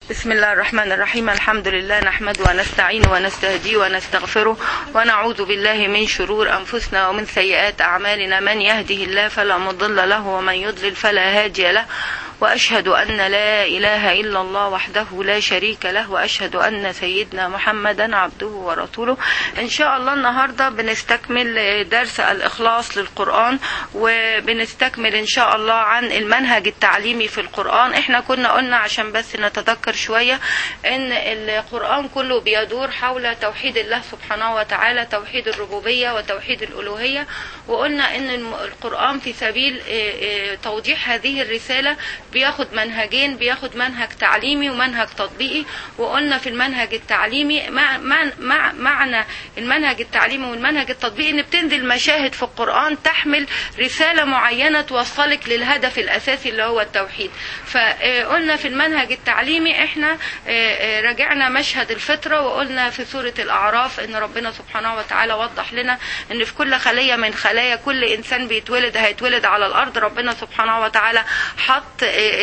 بسم الله الرحمن الرحيم الحمد لله نحمد ونستعين ونستهدي ونستغفره ونعوذ بالله من شرور أنفسنا ومن سيئات أعمالنا من يهده الله فلا مضل له ومن يضلل فلا هادي له وأشهد أن لا إله إلا الله وحده لا شريك له وأشهد أن سيدنا محمدا عبده ورسوله إن شاء الله النهاردة بنستكمل درس الإخلاص للقرآن وبنستكمل إن شاء الله عن المنهج التعليمي في القرآن إحنا كنا قلنا عشان بس نتذكر شوية إن القرآن كله بيدور حول توحيد الله سبحانه وتعالى توحيد الربوبية وتوحيد الألوهية وقلنا إن القرآن في سبيل توضيح هذه الرسالة بياخد منهجين بياخد منهج تعليمي ومنهج تطبيقي وقلنا في المنهج التعليمي مع مع مع معنى المنهج التعليمي والمنهج التطبيقي ان بتنزل مشاهد في القرآن تحمل رسالة معينة توصلك للهدف الأساسي اللي هو التوحيد فقلنا في المنهج التعليمي احنا راجعنا مشهد الفطرة وقلنا في سورة الأعراف ان ربنا سبحانه وتعالى وضح لنا ان في كل خلية من خلايا كل إنسان بيتولد هيتولد على الأرض ربنا سبحانه وتعالى حط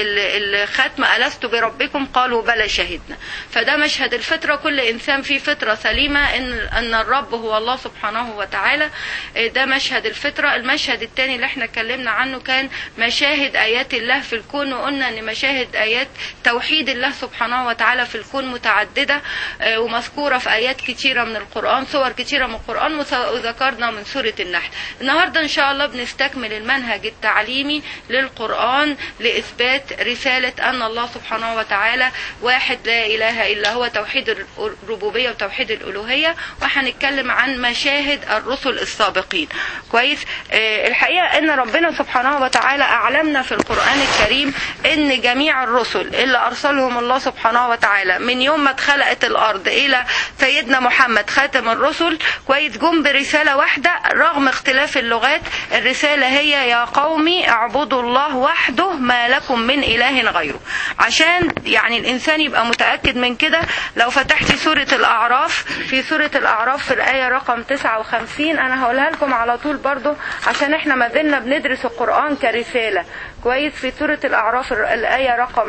الختم ألست بربكم قالوا بلى شهدنا فده مشهد الفطرة كل إنسان فيه فطرة سليمة إن, أن الرب هو الله سبحانه وتعالى ده مشهد الفطرة المشهد الثاني اللي احنا اتكلمنا عنه كان مشاهد آيات الله في الكون وقلنا أن مشاهد آيات توحيد الله سبحانه وتعالى في الكون متعددة ومذكورة في آيات كتيرة من القرآن صور كتيرة من القرآن وذكرنا من سورة النحل النهاردة إن شاء الله بنستكمل المنهج التعليمي للقرآن لإثبات رسالة أن الله سبحانه وتعالى واحد لا إله إلا هو توحيد الربوبية وتوحيد الألوهية وهنتكلم عن مشاهد الرسل السابقين كويس آه الحقيقة أن ربنا سبحانه وتعالى أعلمنا في القرآن الكريم أن جميع الرسل اللي أرسلهم الله سبحانه وتعالى من يوم ما اتخلقت الأرض إلى سيدنا محمد خاتم الرسل كويس جم برسالة واحدة رغم اختلاف اللغات الرسالة هي يا قومي اعبدوا الله وحده ما لكم من إله غيره عشان يعني الإنسان يبقى متأكد من كده لو فتحت سورة الأعراف في سورة الأعراف في الآية رقم 59 أنا هقولها لكم على طول برضو عشان احنا ما زلنا بندرس القرآن كرسالة كويس في سورة الأعراف الآية رقم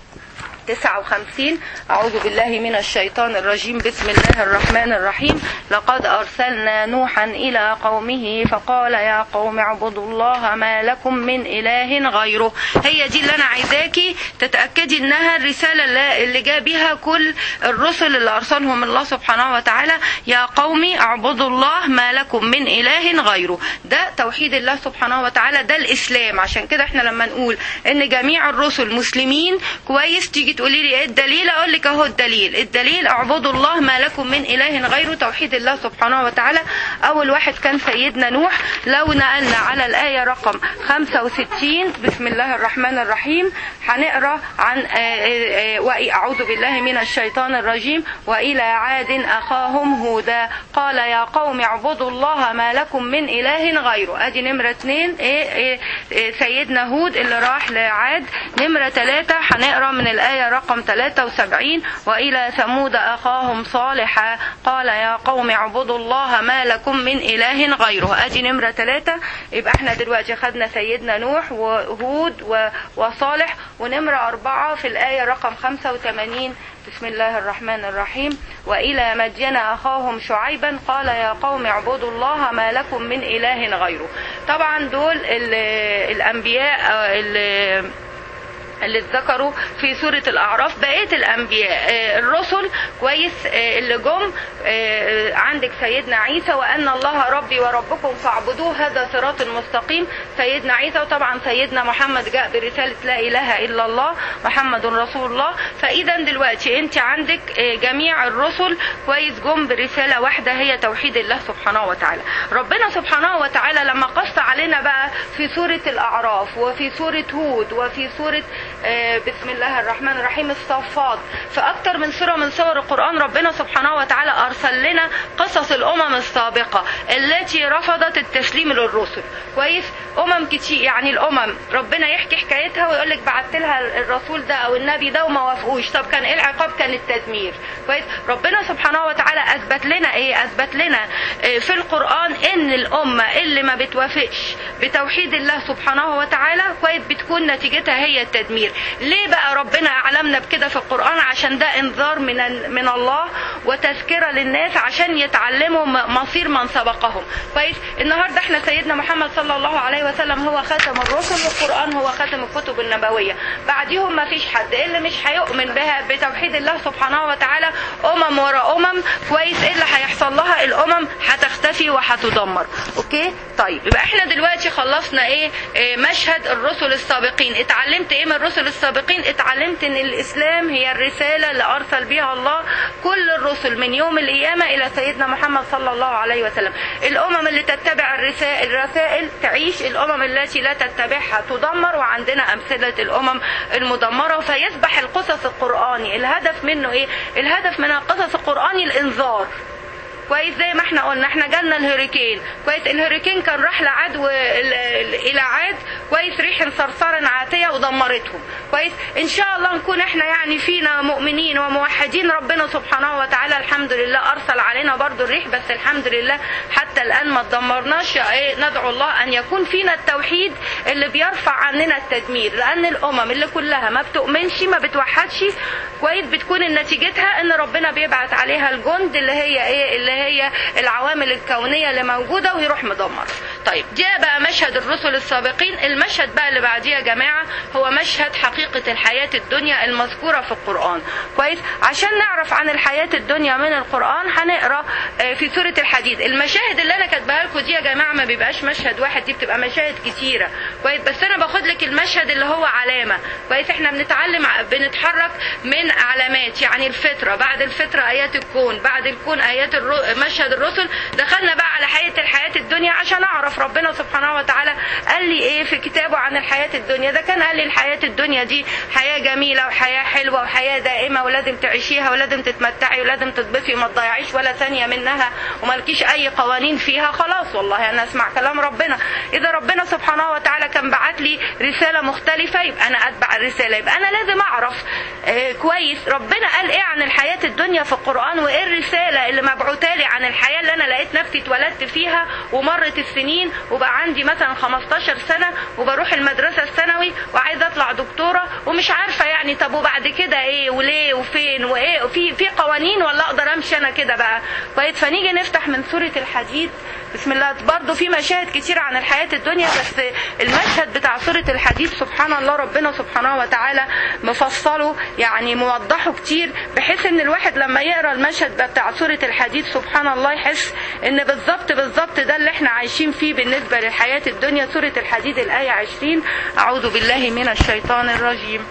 59 أعوذ بالله من الشيطان الرجيم بسم الله الرحمن الرحيم لقد أرسلنا نوحا إلى قومه فقال يا قوم اعبدوا الله ما لكم من إله غيره هي دي اللي أنا عايزاكي تتأكدي إنها الرسالة اللي جاء بها كل الرسل اللي أرسلهم الله سبحانه وتعالى يا قومي اعبدوا الله ما لكم من إله غيره ده توحيد الله سبحانه وتعالى ده الإسلام عشان كده احنا لما نقول إن جميع الرسل مسلمين كويس تيجي تقولي لي ايه الدليل اقول لك اهو الدليل الدليل اعبدوا الله ما لكم من اله غيره توحيد الله سبحانه وتعالى اول واحد كان سيدنا نوح لو نقلنا على الايه رقم 65 بسم الله الرحمن الرحيم هنقرا عن اعوذ بالله من الشيطان الرجيم والى عاد اخاهم هودا قال يا قوم اعبدوا الله ما لكم من اله غيره ادي نمره اثنين ايه, إيه سيدنا هود اللي راح لعاد نمره ثلاثه هنقرا من الايه رقم 73 وإلى ثمود أخاهم صالحا قال يا قوم اعبدوا الله ما لكم من إله غيره أدي نمرة ثلاثة يبقى احنا دلوقتي خدنا سيدنا نوح وهود وصالح ونمرة أربعة في الآية رقم 85 بسم الله الرحمن الرحيم وإلى مدين أخاهم شعيبا قال يا قوم اعبدوا الله ما لكم من إله غيره طبعا دول الأنبياء اللي اللي اتذكروا في سورة الأعراف بقية الأنبياء الرسل كويس اللي جم عندك سيدنا عيسى وأن الله ربي وربكم فاعبدوه هذا صراط مستقيم سيدنا عيسى وطبعا سيدنا محمد جاء برسالة لا إله إلا الله محمد رسول الله فإذا دلوقتي أنت عندك جميع الرسل كويس جم برسالة واحدة هي توحيد الله سبحانه وتعالى ربنا سبحانه وتعالى لما قص علينا بقى في سورة الأعراف وفي سورة هود وفي سورة بسم الله الرحمن الرحيم الصفات فأكثر من سورة من سور القرآن ربنا سبحانه وتعالى أرسل لنا قصص الأمم السابقة التي رفضت التسليم للرسل كويس أمم كتير يعني الأمم ربنا يحكي حكايتها ويقول لك بعت لها الرسول ده أو النبي ده وما وافقوش طب كان إيه العقاب كان التدمير كويس ربنا سبحانه وتعالى أثبت لنا إيه أثبت لنا في القرآن إن الأمة اللي ما بتوافقش بتوحيد الله سبحانه وتعالى كويس بتكون نتيجتها هي التدمير الكبير ليه بقى ربنا اعلمنا بكده في القران عشان ده انذار من من الله وتذكره للناس عشان يتعلموا مصير من سبقهم كويس النهارده احنا سيدنا محمد صلى الله عليه وسلم هو خاتم الرسل والقران هو خاتم الكتب النبويه بعديهم ما فيش حد اللي مش هيؤمن بها بتوحيد الله سبحانه وتعالى امم ورا امم كويس ايه اللي هيحصل لها الامم هتختفي وهتدمر اوكي طيب يبقى احنا دلوقتي خلصنا ايه, إيه مشهد الرسل السابقين اتعلمت ايه من الرسل السابقين اتعلمت ان الاسلام هي الرساله اللي ارسل بها الله كل الرسل من يوم القيامه الى سيدنا محمد صلى الله عليه وسلم الامم اللي تتبع الرسائل الرسائل تعيش الامم التي لا تتبعها تدمر وعندنا امثله الامم المدمره فيصبح القصص القراني الهدف منه ايه الهدف من القصص القراني الانذار كويس زي ما احنا قلنا احنا جالنا الهوريكين كويس الهوريكين كان راح لعدو الى عاد كويس ريح صرصار عاتيه ودمرتهم كويس ان شاء الله نكون احنا يعني فينا مؤمنين وموحدين ربنا سبحانه وتعالى الحمد لله ارسل علينا برضو الريح بس الحمد لله حتى الان ما تدمرناش ايه ندعو الله ان يكون فينا التوحيد اللي بيرفع عننا التدمير لان الامم اللي كلها ما بتؤمنش ما بتوحدش كويس بتكون نتيجتها ان ربنا بيبعت عليها الجند اللي هي ايه اللي هي العوامل الكونيه اللي موجوده ويروح مدمر طيب جاء بقى مشهد الرسل السابقين المشهد بقى اللي بعديه يا جماعه هو مشهد حقيقه الحياه الدنيا المذكوره في القران كويس عشان نعرف عن الحياه الدنيا من القران هنقرا في سوره الحديد المشاهد اللي انا كاتباها لكم دي يا جماعه ما بيبقاش مشهد واحد دي بتبقى مشاهد كتيره كويس بس انا باخد لك المشهد اللي هو علامه كويس احنا بنتعلم بنتحرك من علامات يعني الفتره بعد الفتره ايات الكون بعد الكون ايات الرو... مشهد الرسل دخلنا بقى على حياه الحياه الدنيا عشان اعرف ربنا سبحانه وتعالى قال لي ايه في كتابه عن الحياه الدنيا ده كان قال لي الحياه الدنيا دي حياه جميله وحياه حلوه وحياه دائمه ولازم تعيشيها ولازم تتمتعي ولازم تتبسطي وما تضيعيش ولا ثانيه منها ومالكيش اي قوانين فيها خلاص والله انا اسمع كلام ربنا اذا ربنا سبحانه وتعالى كان بعت لي رساله مختلفه يبقى انا اتبع الرساله يبقى انا لازم اعرف آه كويس ربنا قال ايه عن الحياه الدنيا في القران وايه الرساله اللي مبعوثه لي عن الحياه اللي انا لقيت نفسي اتولدت فيها ومرت السنين وبقى عندي مثلا 15 سنه وبروح المدرسه الثانوي وعايزه اطلع دكتوره ومش عارفه يعني طب وبعد كده ايه وليه وفين وايه في في قوانين ولا اقدر امشي انا كده بقى كويس فنيجي نفتح من سوره الحديد بسم الله برضه في مشاهد كتير عن الحياة الدنيا بس المشهد بتاع سورة الحديد سبحان الله ربنا سبحانه وتعالى مفصله يعني موضحه كتير بحيث ان الواحد لما يقرا المشهد بتاع سورة الحديد سبحان الله يحس ان بالظبط بالظبط ده اللي احنا عايشين فيه بالنسبة للحياة الدنيا سورة الحديد الآية 20 أعوذ بالله من الشيطان الرجيم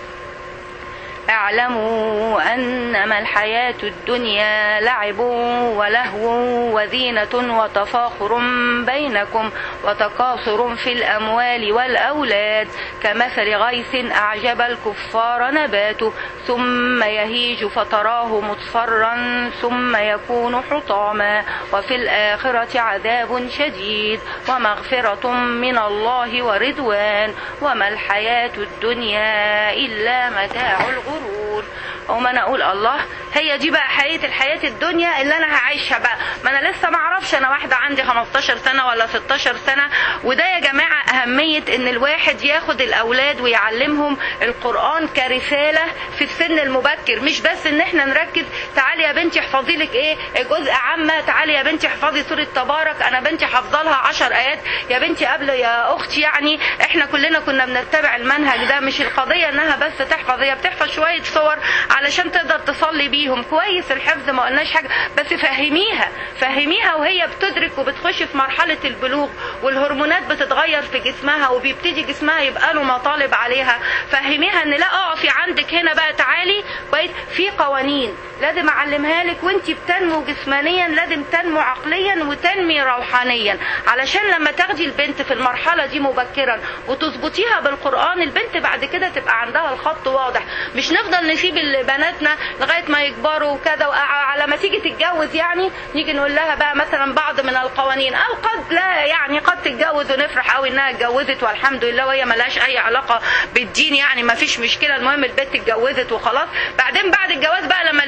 اعلموا انما الحياه الدنيا لعب ولهو وزينه وتفاخر بينكم وتكاثر في الاموال والاولاد كمثل غيث اعجب الكفار نباته ثم يهيج فتراه مصفرا ثم يكون حطاما وفي الاخره عذاب شديد ومغفره من الله ورضوان وما الحياه الدنيا الا متاع الغرور الغرور او ما انا اقول الله هي دي بقى حقيقه الحياه الدنيا اللي انا هعيشها بقى ما انا لسه ما اعرفش انا واحده عندي 15 سنه ولا 16 سنه وده يا جماعه اهميه ان الواحد ياخد الاولاد ويعلمهم القران كرساله في السن المبكر مش بس ان احنا نركز تعالي يا بنتي احفظي لك ايه جزء عامه تعالي يا بنتي احفظي سوره تبارك انا بنتي حافظه لها 10 ايات يا بنتي قبل يا اختي يعني احنا كلنا كنا بنتبع المنهج ده مش القضيه انها بس تحفظ هي بتحفظ شويه صور علشان تقدر تصلي بيهم كويس الحفظ ما قلناش حاجه بس فهميها فهميها وهي بتدرك وبتخش في مرحله البلوغ والهرمونات بتتغير في جسمها وبيبتدي جسمها يبقى له مطالب عليها فهميها ان لا اقفي عندك هنا بقى تعالي كويس في قوانين لازم اعلمها لك وانت بتنمو جسمانيا لازم تنمو عقليا وتنمي روحانيا علشان لما تاخدي البنت في المرحله دي مبكرا وتظبطيها بالقران البنت بعد كده تبقى عندها الخط واضح مش نفضل نسيب بناتنا لغايه ما يكبروا وكذا على ما تيجي تتجوز يعني نيجي نقول لها بقى مثلا بعض من القوانين او قد لا يعني قد تتجوز ونفرح قوي انها اتجوزت والحمد لله وهي ملهاش اي علاقه بالدين يعني ما فيش مشكله المهم البنت اتجوزت وخلاص بعدين بعد الجواز بقى لما البنت تبتدي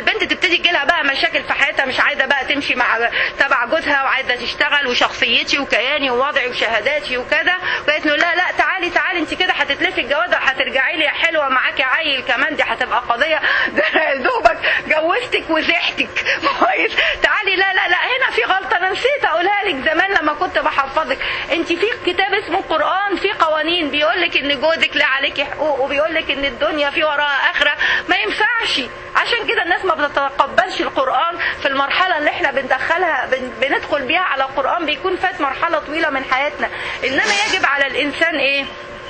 تبتدي تجيلها بقى مشاكل في حياتها مش عايزه بقى تمشي مع تبع جوزها وعايزه تشتغل وشخصيتي وكياني ووضعي وشهاداتي وكذا بقيت له لا لا تعالي تعالي انت كده هتتلفي الجوازه وهترجعي لي يا حلوه معاكي عيل كمان دي هتبقى قضيه ده يا دوبك جوزتك وزحتك كويس تعالي لا لا لا هنا في غلطه انا نسيت اقولها لك زمان لما كنت بحفظك انت في كتاب اسمه قران في قوانين بيقول لك ان جوزك له عليكي حقوق وبيقول لك ان الدنيا في وراها اخره ما ينفعش عشان كده الناس ما بتتقبلش القران في المرحله اللي احنا بندخلها بن- بندخل بيها على القران بيكون فات مرحله طويله من حياتنا انما يجب على الانسان ايه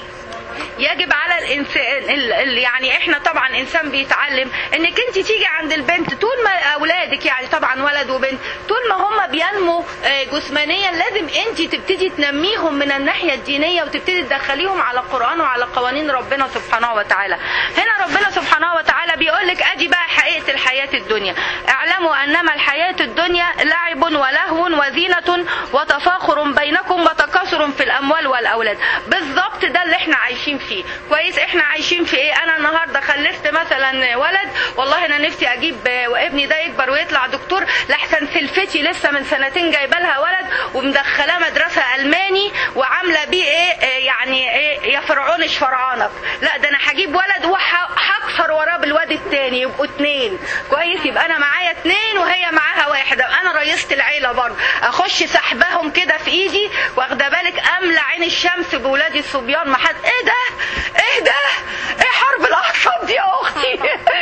يجب على الانسان ال- ال- يعني احنا طبعا انسان بيتعلم انك انت تيجي عند البنت طول ما اولادك يعني طبعا ولد وبنت طول ما هم بينموا آه، جسمانيا لازم انت تبتدي تنميهم من الناحيه الدينيه وتبتدي تدخليهم على القران وعلى قوانين ربنا سبحانه وتعالى هنا ربنا سبحانه وتعالى بيقول لك ادي بقى حقيقه الحياه الدنيا اعلموا انما الحياه الدنيا لعب ولهو وزينه وتفاخر بينكم وتكاثر في الاموال والاولاد بالظبط ده اللي احنا عايشين فيه كويس احنا عايشين في ايه انا النهارده خلفت مثلا ولد والله انا نفسي اجيب آه، وابني ده يكبر ويطلع دكتور لاحسن سلفتي لسه من سنتين جايبه لها ولد ومدخلاه مدرسه الماني وعامله بيه ايه آه، يعني ايه يا فرعون ايش فرعانك لا ده انا هجيب ولد وهكسر وراه بالواد التاني يبقوا اتنين كويس يبقى انا معايا اتنين وهي معاها واحد أبقى انا رئيسة العيله برضه اخش سحبهم كده في ايدي واخده بالك املى عين الشمس بولادي الصبيان ما حد ايه ده ايه ده ايه حرب الاعصاب دي يا اختي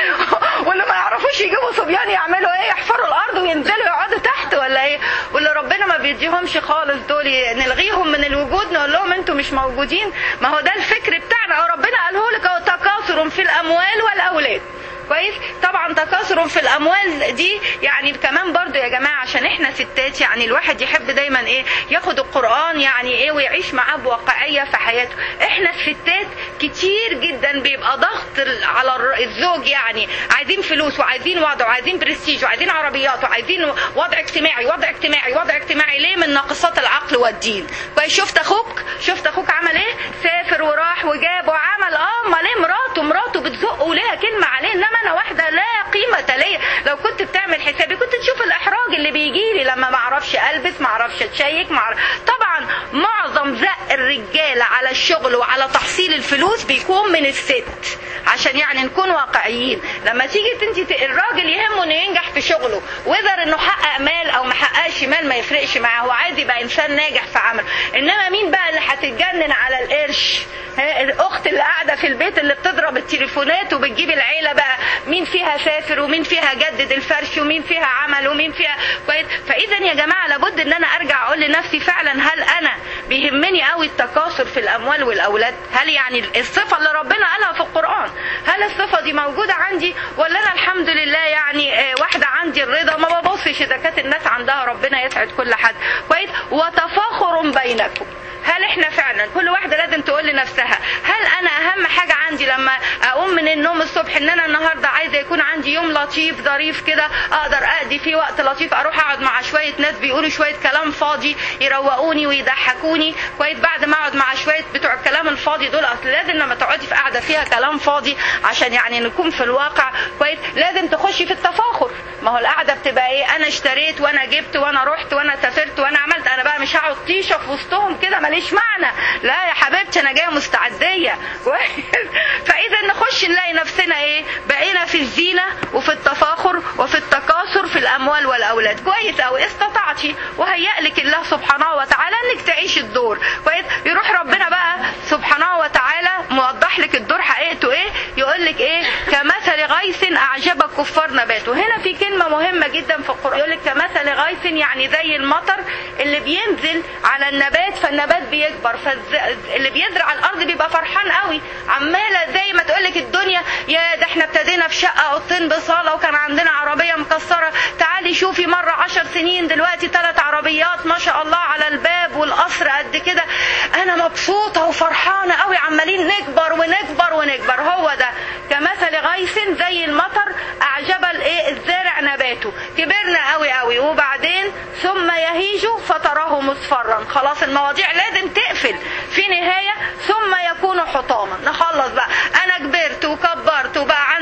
واللي ما يعرفوش يجيبوا صبيان يعملوا ايه يحفروا الارض وينزلوا يقعدوا تحت ولا ايه واللي ربنا ما بيديهمش خالص دول نلغيهم من الوجود نقول لهم انتوا مش موجودين ما هو ده الفكر بتاعنا أهو ربنا قاله لك اهو تكاثر في الاموال والاولاد كويس طبعا تكاثر في الاموال دي يعني كمان برضو يا جماعه عشان احنا ستات يعني الواحد يحب دايما ايه ياخد القران يعني ايه ويعيش معاه بواقعيه في حياته احنا الستات كتير جدا بيبقى ضغط على الر- الزوج يعني عايزين فلوس وعايزين وضع وعايزين برستيج وعايزين عربيات وعايزين وضع اجتماعي وضع اجتماعي وضع اجتماعي ليه من ناقصات العقل والدين كويس شفت اخوك شفت اخوك عمل ايه سافر وراح وجاب وعمل اه امال ايه مراته مراته بتزقه وليها كلمه عليه انما انا واحده لا قيمه ليا لو كنت بتعمل حسابي كنت تشوف الاحراج اللي بيجي لي لما ما اعرفش البس ما اعرفش اتشيك ما أعرف... طبعا معظم زق الرجاله على الشغل وعلى تحصيل الفلوس بيكون من الست عشان يعني نكون واقعيين لما تيجي انت الراجل يهمه انه ينجح في شغله وذر انه حقق مال او ما حققش مال ما يفرقش معاه هو عايز يبقى انسان ناجح في عمله انما مين بقى اللي هتتجنن على القرش ها، الاخت اللي قاعده في البيت اللي بتضرب التليفونات وبتجيب العيله بقى مين فيها سافر ومين فيها جدد الفرش ومين فيها عمل ومين فيها كويس فاذا يا جماعه لابد ان انا ارجع اقول لنفسي فعلا هل انا بيهمني قوي التكاثر في الاموال والاولاد هل يعني الصفه اللي ربنا قالها في القران هل الصفه دي موجوده عندي ولا انا الحمد لله يعني آه، واحده عندي الرضا ما ببصش اذا كانت الناس عندها ربنا يسعد كل حد كويس وتفاخر بينكم هل احنا فعلا كل واحده لازم تقول لنفسها هل انا اهم حاجه عندي لما اقوم من النوم الصبح ان انا النهارده عايزه يكون عندي يوم لطيف ظريف كده اقدر اقضي فيه وقت لطيف اروح اقعد مع شويه ناس بيقولوا شويه كلام فاضي يروقوني ويضحكوني كويس بعد ما اقعد مع شويه بتوع الكلام الفاضي دول اصل لازم لما تقعدي في قاعده فيها كلام فاضي عشان يعني نكون في الواقع كويس لازم تخشي في التفاخر ما هو القعده بتبقى ايه انا اشتريت وانا جبت وانا رحت وانا سافرت وانا عملت انا بقى مش هقعد طيشه في وسطهم كده ماليش معنى لا يا حبيبتي انا جايه مستعديه كويس فاذا نخش نلاقي نفسنا ايه بقينا في الزينه وفي التفاخر وفي التكاثر في الاموال والاولاد كويس او استطعتي وهيأ لك الله سبحانه وتعالى انك تعيش الدور كويس يروح ربنا بقى سبحانه وتعالى موضح لك الدور حقيقته ايه يقول لك ايه كمثل غيث اعجب الكفار نباته هنا في كلمه مهمه جدا في القران يقول لك كمثل غيث يعني زي المطر اللي بينزل على النبات فالنبات بيكبر فاللي بيزرع الارض بيبقى فرحان قوي عماله زي ما تقول لك الدنيا يا ده احنا ابتدينا في شقه اوضتين بصاله وكان عندنا عربيه مكسره تعالي شوفي مره عشر سنين دلوقتي ثلاث عربيات ما شاء الله على الباب والقصر قد كده انا مبسوطه وفرحانه قوي عمالين نكبر ونكبر ونكبر هو ده كمثل غيث زي المطر اعجب الايه الزارع نباته كبرنا قوي قوي وبعدين ثم يهيج فتراه مصفرا خلاص المواضيع لازم تقفل في نهايه ثم يكون حطاما نخلص بقى انا كبرت وكبرت وبقى عندي القصر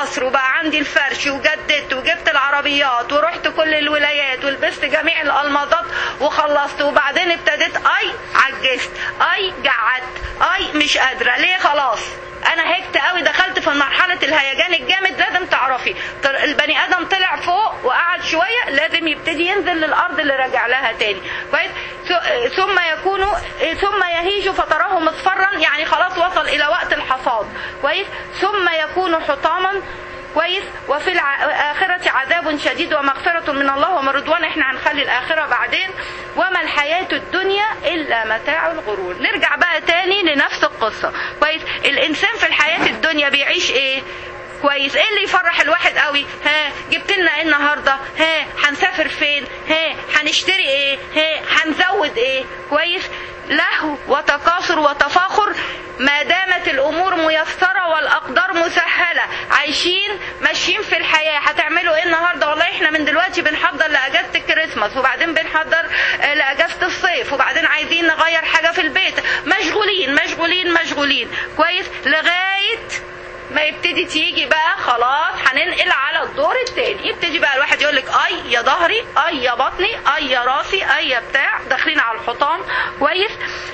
مصر وبقى عندي الفرش وجددت وجبت العربيات ورحت كل الولايات ولبست جميع الالماظات وخلصت وبعدين ابتديت اي عجزت اي قعدت اي مش قادره ليه خلاص انا هيكت قوي دخلت في مرحله الهيجان الجامد لازم تعرفي طل- البني ادم طلع فوق وقعد شويه لازم يبتدي ينزل للارض اللي راجع لها تاني كويس ث- ثم يكون ثم يهيج فتراه مصفرا يعني خلاص وصل الى وقت الحصاد كويس ثم يكون حطاما كويس وفي الآخرة عذاب شديد ومغفرة من الله ورضوان احنا هنخلي الآخرة بعدين وما الحياة الدنيا إلا متاع الغرور نرجع بقى تاني لنفس القصة كويس الإنسان في الحياة الدنيا بيعيش إيه كويس ايه اللي يفرح الواحد قوي ها جبت لنا ايه النهارده ها هنسافر فين ها هنشتري ايه ها هنزود ايه كويس لهو وتكاثر وتفاخر ما دامت الامور ميسره والاقدار مسهله عايشين ماشيين في الحياه هتعملوا ايه النهارده والله احنا من دلوقتي بنحضر لاجازه الكريسماس وبعدين بنحضر آه، لاجازه الصيف وبعدين عايزين نغير حاجه في البيت مشغولين مشغولين مشغولين كويس لغايه ما يبتدي تيجي بقى خلاص هننقل على الدور التاني يبتدي بقى الواحد يقول لك اي يا ظهري اي يا بطني اي يا راسي اي يا بتاع داخلين على الحطام كويس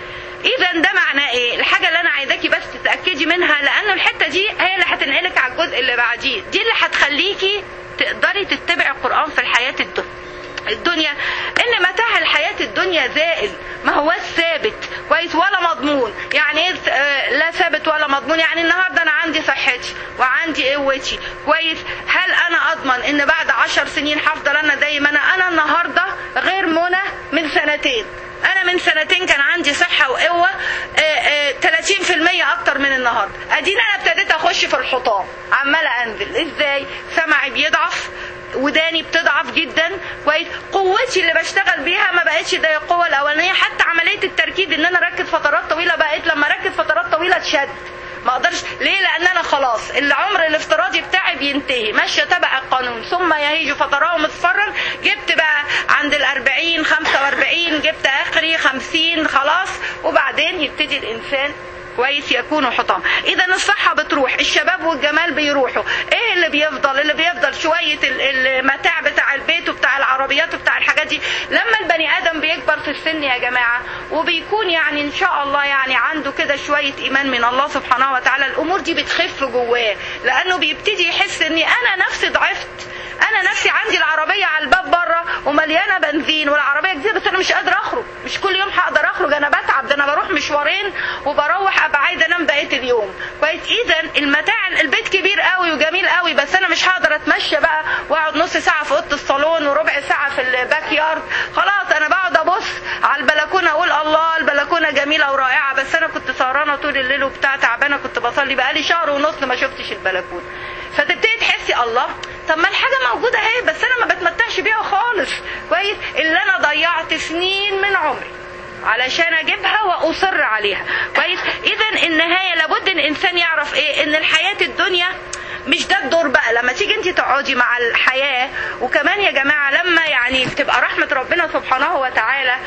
اذا ده معناه ايه الحاجه اللي انا عايزاكي بس تتاكدي منها لان الحته دي هي اللي هتنقلك على الجزء اللي بعديه دي اللي هتخليكي تقدري تتبعي القران في الحياه الدنيا الدنيا ان متاع الحياة الدنيا زائل ما هو ثابت كويس ولا مضمون يعني ايه آه، لا ثابت ولا مضمون يعني النهارده انا عندي صحتي وعندي قوتي كويس هل انا اضمن ان بعد عشر سنين هفضل انا زي ما انا انا النهارده غير منى من سنتين انا من سنتين كان عندي صحة وقوة آه، آه، 30% اكتر من النهاردة ادينا انا ابتديت اخش في الحطام عمالة انزل ازاي سمعي بيضعف وداني بتضعف جدا كويس قوتي اللي بشتغل بيها ما بقتش زي القوه الاولانيه حتى عمليه التركيز ان انا اركز فترات طويله بقيت لما اركز فترات طويله اتشد ما اقدرش ليه لان انا خلاص العمر الافتراضي بتاعي بينتهي ماشيه تبع القانون ثم يهيج فتراه مصفرا جبت بقى عند الأربعين خمسة وأربعين جبت آخري خمسين خلاص وبعدين يبتدي الإنسان كويس يكونوا حطام اذا الصحه بتروح الشباب والجمال بيروحوا ايه اللي بيفضل اللي بيفضل شويه ال- المتاع بتاع البيت وبتاع العربيات وبتاع الحاجات دي لما البني ادم بيكبر في السن يا جماعه وبيكون يعني ان شاء الله يعني عنده كده شويه ايمان من الله سبحانه وتعالى الامور دي بتخف جواه لانه بيبتدي يحس اني انا نفسي ضعفت انا نفسي عندي العربيه على الباب بره ومليانه بنزين والعربيه جديده بس انا مش قادره اخرج مش كل يوم هقدر اخرج انا بتعب ده انا بروح مشوارين وبروح ابقى عايزه انام بقيه اليوم كويس اذا المتاع البيت كبير قوي وجميل قوي بس انا مش هقدر اتمشى بقى واقعد نص ساعه في اوضه الصالون وربع ساعه في الباك يارد خلاص انا بقعد ابص على البلكونه اقول الله البلكونه جميله ورائعه بس انا كنت سهرانه طول الليل وبتاع تعبانه كنت بصلي بقالي شهر ونص ما شفتش البلكونه فتبتدي تحسي الله طب ما الحاجه موجوده اهي بس انا ما بتمتعش بيها خالص كويس اللي انا ضيعت سنين من عمري علشان اجيبها واصر عليها كويس اذا النهايه لابد ان الانسان يعرف ايه ان الحياه الدنيا مش ده الدور بقى لما تيجي انت تقعدي مع الحياه وكمان يا جماعه لما يعني بتبقى رحمه ربنا سبحانه وتعالى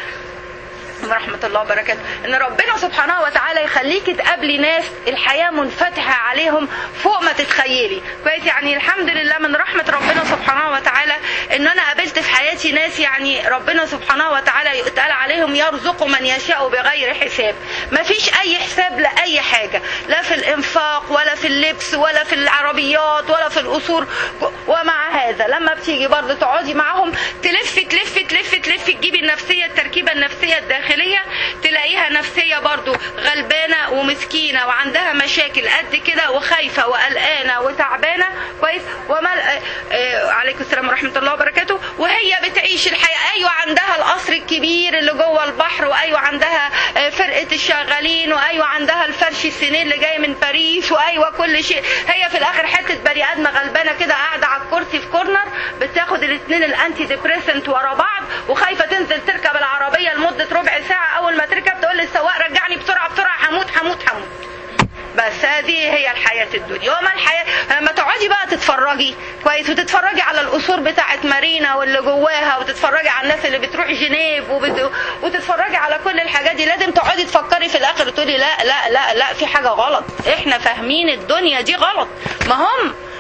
ورحمة الله وبركاته ان ربنا سبحانه وتعالى يخليكي تقابلي ناس الحياة منفتحة عليهم فوق ما تتخيلي كويس يعني الحمد لله من رحمة ربنا سبحانه وتعالى ان انا قابلت في حياتي ناس يعني ربنا سبحانه وتعالى يتقال عليهم يرزق من يشاء بغير حساب ما فيش اي حساب لاي حاجة لا في الانفاق ولا في اللبس ولا في العربيات ولا في القصور ومع هذا لما بتيجي برضه تقعدي معاهم تلفي تلفي تلفي تلفي تجيبي النفسية التركيبة النفسية الداخلية تلاقيها نفسية برضو غلبانة ومسكينة وعندها مشاكل قد كده وخايفة وقلقانة وتعبانة كويس وما آه، آه، عليكم السلام ورحمة الله وبركاته وهي بتعيش الحياة أيوة عندها القصر الكبير اللي جوه البحر وأيوة عندها آه، فرقة الشغالين وأيوة عندها الفرش السنين اللي جاي من باريس وأيوة كل شيء هي في الآخر حتة بني آدمة غلبانة كده قاعدة على الكرسي في كورنر بتاخد الاثنين الأنتي ديبريسنت ورا بعض وخايفة تنزل تركب العربية لمدة ربع ساعة أول ما تركب تقول للسواق رجعني بسرعة بسرعة هموت هموت هموت بس هذه هي الحياة الدنيا وما الحياة لما تقعدي بقى تتفرجي كويس وتتفرجي على القصور بتاعت مارينا واللي جواها وتتفرجي على الناس اللي بتروح جنيف وبت... وتتفرجي على كل الحاجات دي لازم تقعدي تفكري في الاخر تقولي لا لا لا لا في حاجة غلط احنا فاهمين الدنيا دي غلط ما هم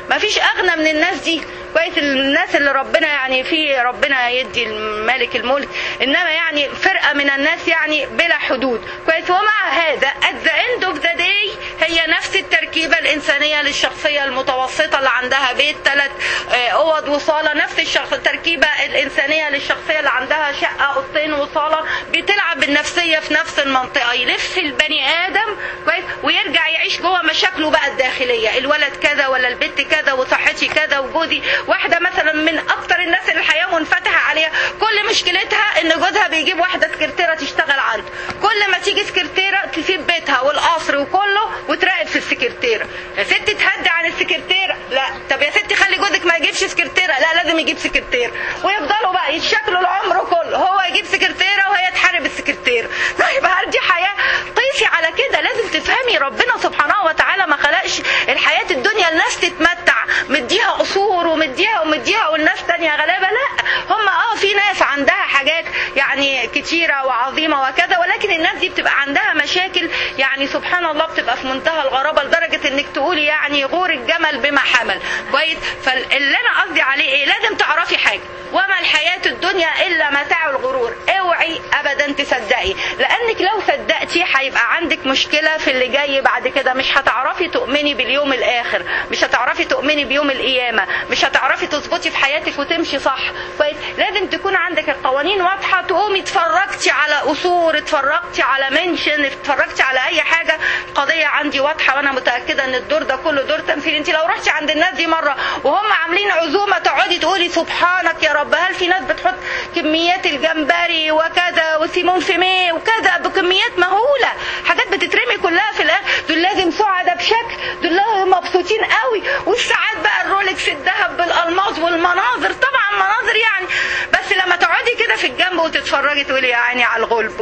مفيش اغنى من الناس دي كويس الناس اللي ربنا يعني في ربنا يدي مالك الملك انما يعني فرقه من الناس يعني بلا حدود كويس ومع هذا at the end of the day هي نفس التركيبه الانسانيه للشخصيه المتوسطه اللي عندها بيت ثلاث اوض وصاله نفس الشخص التركيبه الانسانيه للشخصيه اللي عندها شقه اوضتين وصاله بتلعب بالنفسيه في نفس المنطقه يلف البني ادم كويس ويرجع يعيش جوه مشاكله بقى الداخليه الولد كذا ولا البنت كذا وصحتي كذا وجوزي واحده مثلا من اكتر الناس اللي الحياه منفتحه عليها كل مشكلتها ان جوزها بيجيب واحده سكرتيره تشتغل عنده كل ما تيجي سكرتيره تسيب بيتها والقصر وكله وتراقب في السكرتيره يا ست تهدي عن السكرتيره لا طب يا ست خلي جوزك ما يجيبش سكرتيره لا لازم يجيب سكرتيره ويفضلوا بقى يتشكلوا العمر كله هو يجيب سكرتيره وهي تحارب السكرتيره طيب هل دي حياه قيسي على كده لازم تفهمي ربنا سبحانه وتعالى ما خلقش الحياه الدنيا الناس تتمتع مديها قصور ومديها ومديها والناس تانية غلابة لا هم اه في ناس عندها حاجات يعني كتيرة وعظيمة وكذا ولكن الناس دي بتبقى عندها مشاكل يعني سبحان الله بتبقى في منتهى الغرابة لدرجة انك تقولي يعني غور الجمل بما حمل كويس فاللي انا قصدي عليه ايه لازم تعرفي حاجة وما الحياة الدنيا الا متاع الغرور اوعي ابدا تصدقي لانك لو صدقتي هيبقى عندك مشكلة في اللي جاي بعد كده مش هتعرفي تؤمني باليوم الاخر مش هتعرفي تؤمني بيوم القيامة مش هتعرفي تظبطي في حياتك وتمشي صح كويس لازم تكون عندك القوانين واضحة تقومي اتفرجتي على قصور اتفرجتي على منشن اتفرجتي على اي حاجة القضية عندي واضحة وانا متأكدة ان الدور ده كله دور تمثيل انت لو رحتي عند الناس دي مرة وهم عاملين عزومة تقعدي تقولي سبحانك يا رب هل في ناس بتحط كميات الجمبري وكذا وسيمون فيميه وكذا بكميات مهولة حاجات بتترمي كلها في الاخر دول لازم سعداء بشكل دول لازم مبسوطين قوي والساعات بقى الرولكس الذهب بالالماس والمناظر طبعا مناظر يعني بس لما تقعدي كده في الجنب وتتفرجي تقولي يا عيني على الغلب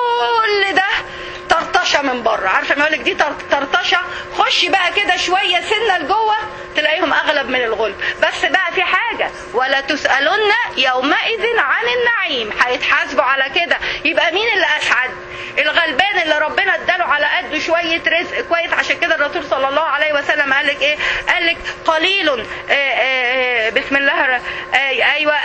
كل ده طرطشه من بره عارفه ما لك دي طرطشه خشي بقى كده شويه سنه لجوه تلاقيهم اغلب من الغلب بس بقى في حاجه ولا تسالن يومئذ عن النعيم هيتحاسبوا على كده يبقى مين اللي اسعد الغلبان اللي ربنا اداله على قده شويه رزق كويس عشان كده الرسول صلى الله عليه وسلم قال لك ايه قال لك قليل آآ آآ بسم الله ايوه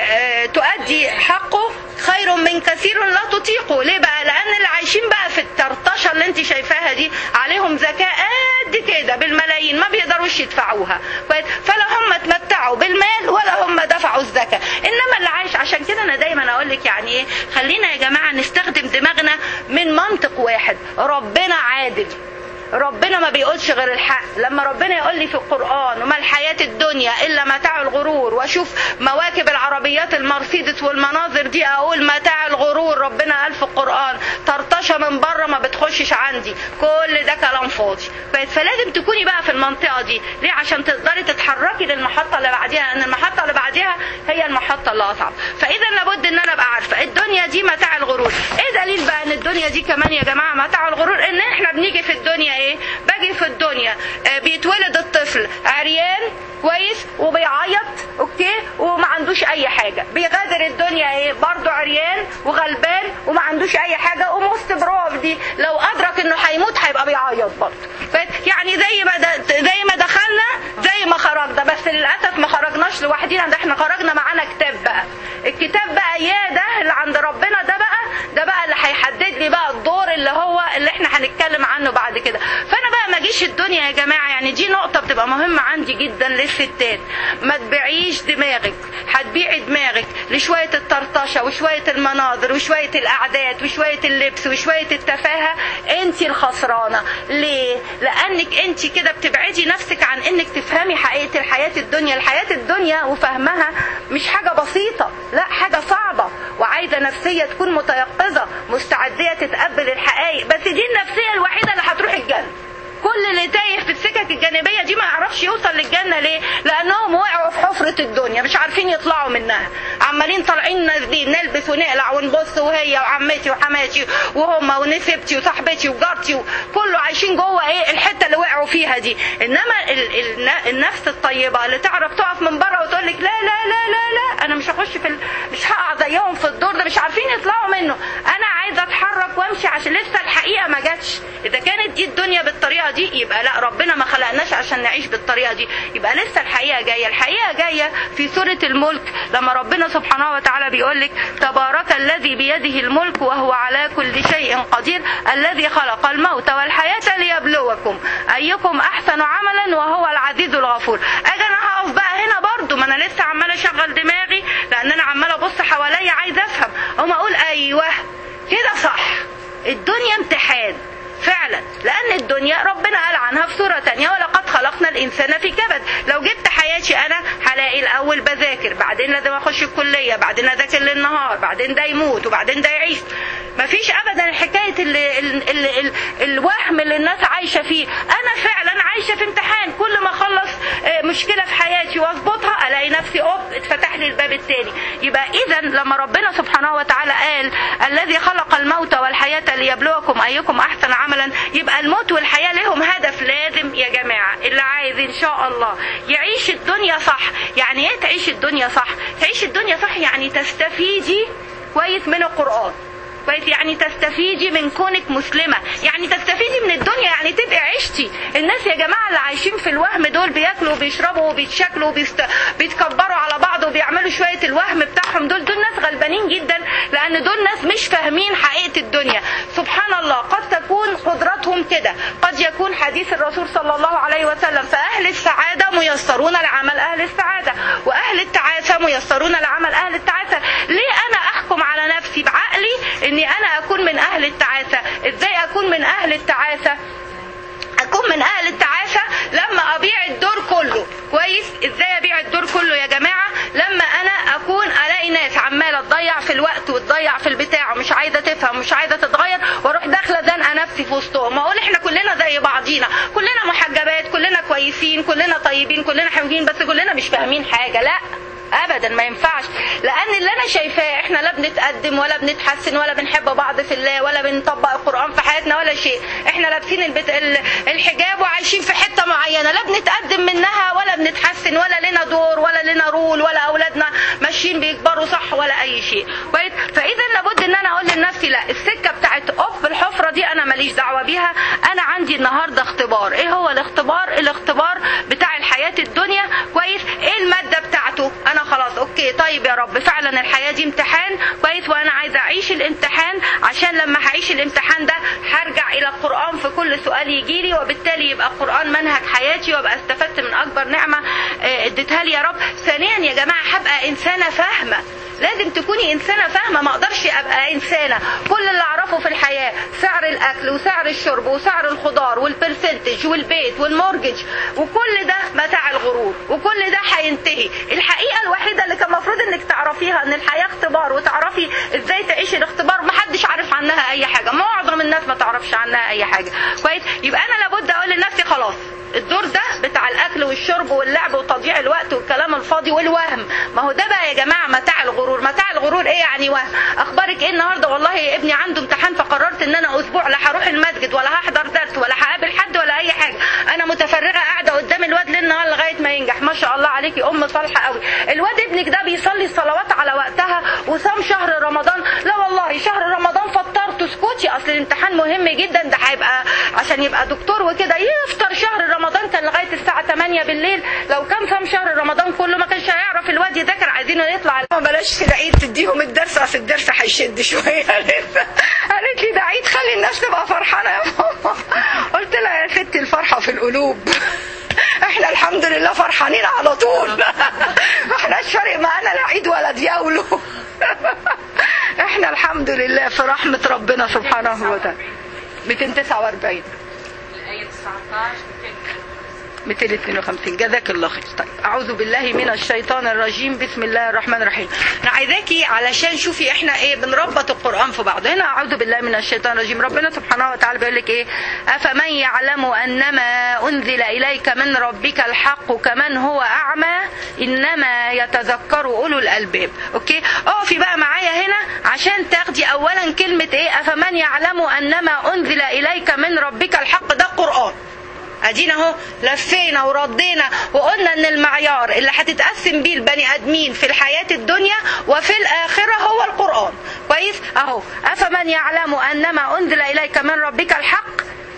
تؤدي حقه خير من كثير لا تطيقه ليه بقى لان اللي عايشين بقى في الطرطشه اللي انت شايفاها دي عليهم زكاه قد كده بالملايين ما بيقدروش يدفعوها فلا هم اتمتعوا بالمال ولا هم دفعوا الزكاه انما اللي عايش عشان كده انا دايما اقول لك يعني ايه خلينا يا جماعه نستخدم دماغنا من منطق واحد ربنا عادل ربنا ما بيقولش غير الحق لما ربنا يقول لي في القرآن وما الحياة الدنيا إلا متاع الغرور وأشوف مواكب العربيات المرسيدس والمناظر دي أقول متاع الغرور ربنا قال في القرآن طرطشة من بره ما بتخشش عندي كل ده كلام فاضي فلازم تكوني بقى في المنطقة دي ليه عشان تقدري تتحركي للمحطة اللي بعديها لأن المحطة اللي بعديها هي المحطة اللي أصعب فإذا لابد إن أنا أبقى عارفة الدنيا دي متاع الغرور إيه دليل بقى إن الدنيا دي كمان يا جماعة متاع الغرور إن إحنا بنيجي في الدنيا ايه باجي في الدنيا آه بيتولد الطفل عريان كويس وبيعيط اوكي وما عندوش اي حاجه بيغادر الدنيا ايه برضه عريان وغلبان وما عندوش اي حاجه وموست بروف دي لو ادرك انه هيموت هيبقى بيعيط برضه يعني زي ما زي ما دخلنا زي ما خرجنا بس للاسف ما خرجناش لوحدينا ده احنا خرجنا معانا كتاب بقى الكتاب بقى يا ده اللي عند ربنا ده بقى ده بقى اللي هيحدد لي بقى الدور اللي هو اللي احنا هنتكلم عنه بعد كده فانا بقى ما اجيش الدنيا يا جماعه يعني دي نقطه بتبقى مهمه عندي جدا للستات ما تبيعيش دماغك هتبيعي دماغك لشويه الطرطشه وشويه المناظر وشويه الاعداد وشويه اللبس وشويه التفاهه انت الخسرانه ليه لانك انت كده بتبعدي نفسك عن انك تفهمي حقيقه الحياه الدنيا الحياه الدنيا وفهمها مش حاجه بسيطه لا حاجه صعبه وعايزه نفسيه تكون متيقظه مستعديه تتقبل الحقائق بس دي النفسيه الوحيده اللي هتروح الجنه كل اللي تايه في السكك الجانبية دي ما يعرفش يوصل للجنة ليه لأنهم وقعوا في حفرة الدنيا مش عارفين يطلعوا منها عمالين طالعين نازلين نلبس ونقلع ونبص وهي وعمتي وحماتي وهما ونسبتي وصاحبتي وجارتي كله عايشين جوه ايه الحتة اللي وقعوا فيها دي انما ال ال النفس الطيبة اللي تعرف تقف من بره وتقول لك لا لا لا لا لا انا مش هخش في ال... مش هقع زيهم في الدور ده مش عارفين يطلعوا منه انا عايزة اتحرك وامشي عشان لسه الحقيقة ما جاتش اذا كانت دي الدنيا بالطريقه دي يبقى لا ربنا ما خلقناش عشان نعيش بالطريقه دي يبقى لسه الحقيقه جايه الحقيقه جايه في سوره الملك لما ربنا سبحانه وتعالى بيقول لك تبارك الذي بيده الملك وهو على كل شيء قدير الذي خلق الموت والحياه ليبلوكم ايكم احسن عملا وهو العزيز الغفور اجي انا هقف بقى هنا برضو ما انا لسه عماله اشغل دماغي لان انا عماله ابص حواليا عايزه افهم اقوم اقول ايوه كده صح الدنيا امتحان فعلا لان الدنيا ربنا قال عنها في سوره تانية ولقد خلقنا الانسان في كبد لو جبت حياتي انا هلاقي الاول بذاكر بعدين لازم اخش الكليه بعدين اذاكر للنهار بعدين ده يموت وبعدين ده يعيش مفيش ابدا حكايه ال ال ال ال الوهم اللي الناس عايشه فيه انا فعلا عايشه في امتحان كل ما اخلص آه، مشكله في حياتي واظبطها الاقي نفسي اوب اتفتح لي الباب التاني يبقى اذا لما ربنا سبحانه وتعالى قال الذي خلق الموت والحياه ليبلوكم ايكم احسن عملا يبقى الموت والحياه لهم هدف لازم يا جماعه اللي عايز ان شاء الله يعيش الدنيا صح يعني ايه تعيش الدنيا صح تعيش الدنيا صح يعني تستفيدي كويس من القران كويس يعني تستفيدي من كونك مسلمه يعني تستفيدي من الدنيا يعني تبقي عشتي الناس يا جماعه اللي عايشين في الوهم دول بياكلوا وبيشربوا وبيتشكلوا وبيست... بيتكبروا على بعض وبيعملوا شويه الوهم بتاعهم دول دول ناس غلبانين جدا لان دول ناس مش فاهمين حقيقه الدنيا سبحان الله قد تكون قدرتهم كده قد يكون حديث الرسول صلى الله عليه وسلم فاهل السعاده ميسرون لعمل اهل السعاده واهل التعاسه ميسرون لعمل اهل التعاسه ليه انا احكم على نفسي بعقلي اني انا اكون من اهل التعاسه ازاي اكون من اهل التعاسه اكون من اهل التعاسه لما ابيع الدور كله كويس ازاي ابيع الدور كله يا جماعه لما انا اكون الاقي ناس عماله تضيع في الوقت وتضيع في البتاع ومش عايزه تفهم مش عايزه تتغير واروح داخله زنقه نفسي في وسطهم اقول احنا كلنا زي بعضينا كلنا محجبات كلنا كويسين كلنا طيبين كلنا حلوين بس كلنا مش فاهمين حاجه لا ابدا ما ينفعش لان اللي انا شايفاه احنا لا بنتقدم ولا بنتحسن ولا بنحب بعض في الله ولا بنطبق القران في حياتنا ولا شيء احنا لابسين البت... ال- الحجاب وعايشين في حته معينه لا بنتقدم منها ولا بنتحسن ولا لنا دور ولا لنا رول ولا اولادنا ماشيين بيكبروا صح ولا اي شيء كويس فاذا لابد ان انا اقول لنفسي لا السكه بتاعت اوف الحفره دي انا ماليش دعوه بيها انا عندي النهارده اختبار ايه هو الاختبار الاختبار بتاع الحياه الدنيا كويس ايه الماده بتاعته انا خلاص اوكي طيب يا رب فعلا الحياه دي امتحان كويس وانا عايزه اعيش الامتحان عشان لما هعيش الامتحان ده هرجع الى القران في كل سؤال يجي لي وبالتالي يبقى القران منهج حياتي وابقى استفدت من اكبر نعمه آه، اديتها لي يا رب ثانيا يا جماعه هبقى انسانه فاهمه لازم تكوني انسانه فاهمه ما اقدرش ابقى انسانه كل اللي اعرفه في الحياه سعر الاكل وسعر الشرب وسعر الخضار والبرسنتج والبيت والمورجج وكل ده متاع الغرور وكل ده هينتهي الحقيقه الوحيده اللي كان المفروض انك تعرفيها ان الحياه اختبار وتعرفي ازاي تعيشي الاختبار محدش عارف عنها اي حاجه معظم الناس ما تعرفش عنها اي حاجه كويس يبقى انا لابد اقول لنفسي خلاص الدور ده بتاع الاكل والشرب واللعب وتضييع الوقت والكلام الفاضي والوهم ما هو ده بقى يا جماعه متاع الغرور متاع الغرور ايه يعني وهم اخبارك ايه النهارده والله يا ابني عنده امتحان فقررت ان انا اسبوع لا هروح المسجد ولا هحضر درس ولا هقابل حد ولا اي حاجه انا متفرغه قاعده قدام الواد ليل نهار لغايه ما ينجح ما شاء الله عليكي ام صالحه قوي الواد ابنك ده بيصلي الصلوات على وقتها وصام شهر رمضان لا والله شهر رمضان فطرت اسكتي اصل الامتحان مهم جدا ده هيبقى عشان يبقى دكتور وكده يفطر شهر رمضان كان لغايه الساعه 8 بالليل لو كان صام شهر رمضان كله ما كانش هيعرف الواد يذاكر عايزينه يطلع ما بلاش كده عيد تديهم الدرس اصل الدرس هيشد شويه لسه قالت لي ده عيد خلي الناس تبقى فرحانه يا ماما قلت لها يا ستي الفرحه في القلوب احنا الحمد لله فرحانين على طول ما احناش فارق معانا لا عيد ولا دياولو احنا الحمد لله في رحمه ربنا سبحانه وتعالى 249 الآية 19 252 جزاك الله خير طيب اعوذ بالله من الشيطان الرجيم بسم الله الرحمن الرحيم انا عايزاكي علشان شوفي احنا ايه بنربط القران في بعض هنا اعوذ بالله من الشيطان الرجيم ربنا سبحانه وتعالى بيقول لك ايه افمن يعلم انما انزل اليك من ربك الحق كمن هو اعمى انما يتذكر اولو الالباب اوكي اقفي بقى معايا هنا عشان تاخدي اولا كلمه ايه افمن يعلم انما انزل اليك من ربك الحق ده القران ادينا اهو لفينا وردينا وقلنا ان المعيار اللي هتتقسم بيه البني ادمين في الحياه الدنيا وفي الاخره هو القران كويس اهو افمن يعلم انما انزل اليك من ربك الحق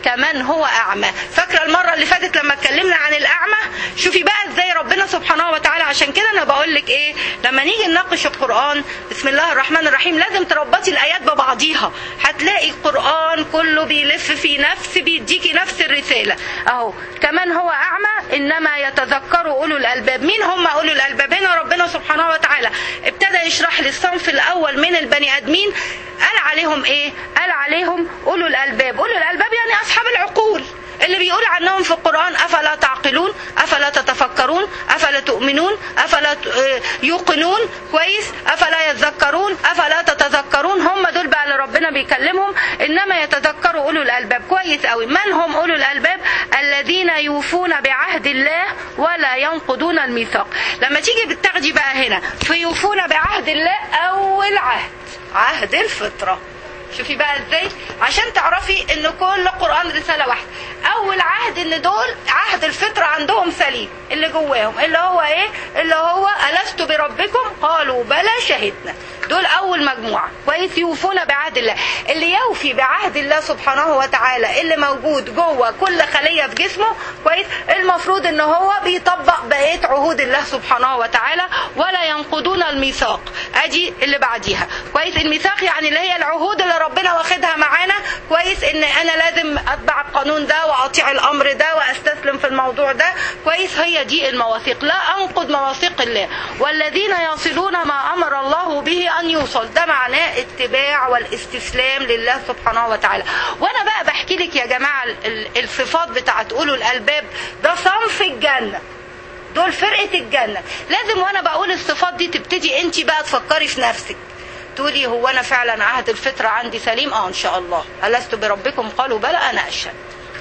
كمان هو اعمى فاكره المره اللي فاتت لما اتكلمنا عن الاعمى شوفي بقى ازاي ربنا سبحانه وتعالى عشان كده انا بقول لك ايه لما نيجي نناقش القران بسم الله الرحمن الرحيم لازم تربطي الايات ببعضيها هتلاقي القران كله بيلف في نفس بيديكي نفس الرساله اهو كمان هو اعمى انما يتذكر اولو الالباب مين هم اولو الالباب هنا ربنا سبحانه وتعالى ابتدى يشرح لي الصنف الاول من البني ادمين قال عليهم ايه قال عليهم اولو الالباب اولو الالباب يعني اصحاب العقول اللي بيقول عنهم في القرآن أفلا تعقلون أفلا تتفكرون أفلا تؤمنون أفلا يوقنون كويس أفلا يتذكرون أفلا تتذكرون هم دول بقى اللي ربنا بيكلمهم إنما يتذكروا أولو الألباب كويس قوي من هم أولو الألباب الذين يوفون بعهد الله ولا ينقضون الميثاق لما تيجي بتاخدي بقى هنا في يوفون بعهد الله أول عهد عهد الفطره شوفي بقى ازاي عشان تعرفي ان كل قران رساله واحده اول عهد ان دول عهد الفطره عندهم سليم اللي جواهم اللي هو ايه اللي هو الست بربكم قالوا بلى شهدنا دول اول مجموعه كويس يوفون بعهد الله اللي يوفي بعهد الله سبحانه وتعالى اللي موجود جوه كل خليه في جسمه كويس المفروض ان هو بيطبق بقيه عهود الله سبحانه وتعالى ولا ينقضون الميثاق ادي اللي بعديها كويس الميثاق يعني اللي هي العهود اللي ربنا واخدها معانا كويس ان انا لازم اتبع القانون ده واطيع الامر ده واستسلم في الموضوع ده كويس هي دي المواثيق لا انقض مواثيق الله والذين يصلون ما امر الله به ان يوصل ده معناه اتباع والاستسلام لله سبحانه وتعالى وانا بقى بحكي لك يا جماعه الصفات بتاعت اولو الالباب ده صنف الجنه دول فرقه الجنه لازم وانا بقول الصفات دي تبتدي انت بقى تفكري في نفسك تقولي هو انا فعلا عهد الفطره عندي سليم اه ان شاء الله الست بربكم قالوا بلى انا اشهد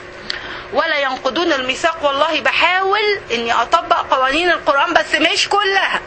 ولا ينقضون الميثاق والله بحاول اني اطبق قوانين القران بس مش كلها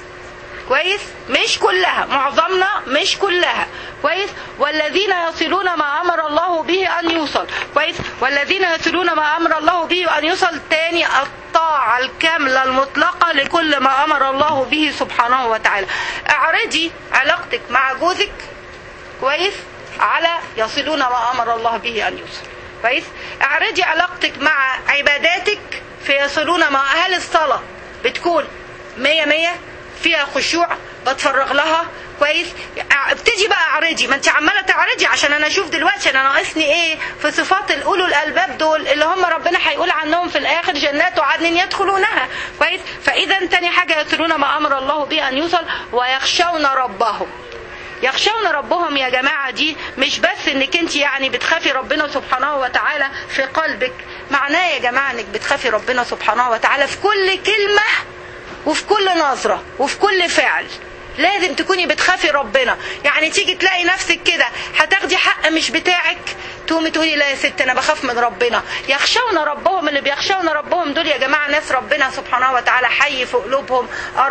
كويس مش كلها معظمنا مش كلها كويس والذين يصلون ما امر الله به ان يوصل كويس والذين يصلون ما امر الله به ان يوصل تاني الطاعة الكاملة المطلقة لكل ما امر الله به سبحانه وتعالى اعرضي علاقتك مع جوزك كويس على يصلون ما امر الله به ان يوصل كويس اعرضي علاقتك مع عباداتك في يصلون ما هل الصلاة بتكون مية مية فيها خشوع بتفرغ لها كويس ابتدي بقى اعرضي ما انت عماله تعرضي عشان انا اشوف دلوقتي انا ناقصني ايه في صفات الاولو الالباب دول اللي هم ربنا هيقول عنهم في الاخر جنات عدن يدخلونها كويس فاذا تاني حاجه يصلون ما امر الله به ان يوصل ويخشون ربهم يخشون ربهم يا جماعة دي مش بس انك انت يعني بتخافي ربنا سبحانه وتعالى في قلبك معناه يا جماعة انك بتخافي ربنا سبحانه وتعالى في كل كلمة وفي كل نظرة وفي كل فعل لازم تكوني بتخافي ربنا يعني تيجي تلاقي نفسك كده هتاخدي حق مش بتاعك تقومي تقولي لا يا ست انا بخاف من ربنا يخشون ربهم اللي بيخشون ربهم دول يا جماعه ناس ربنا سبحانه وتعالى حي في قلوبهم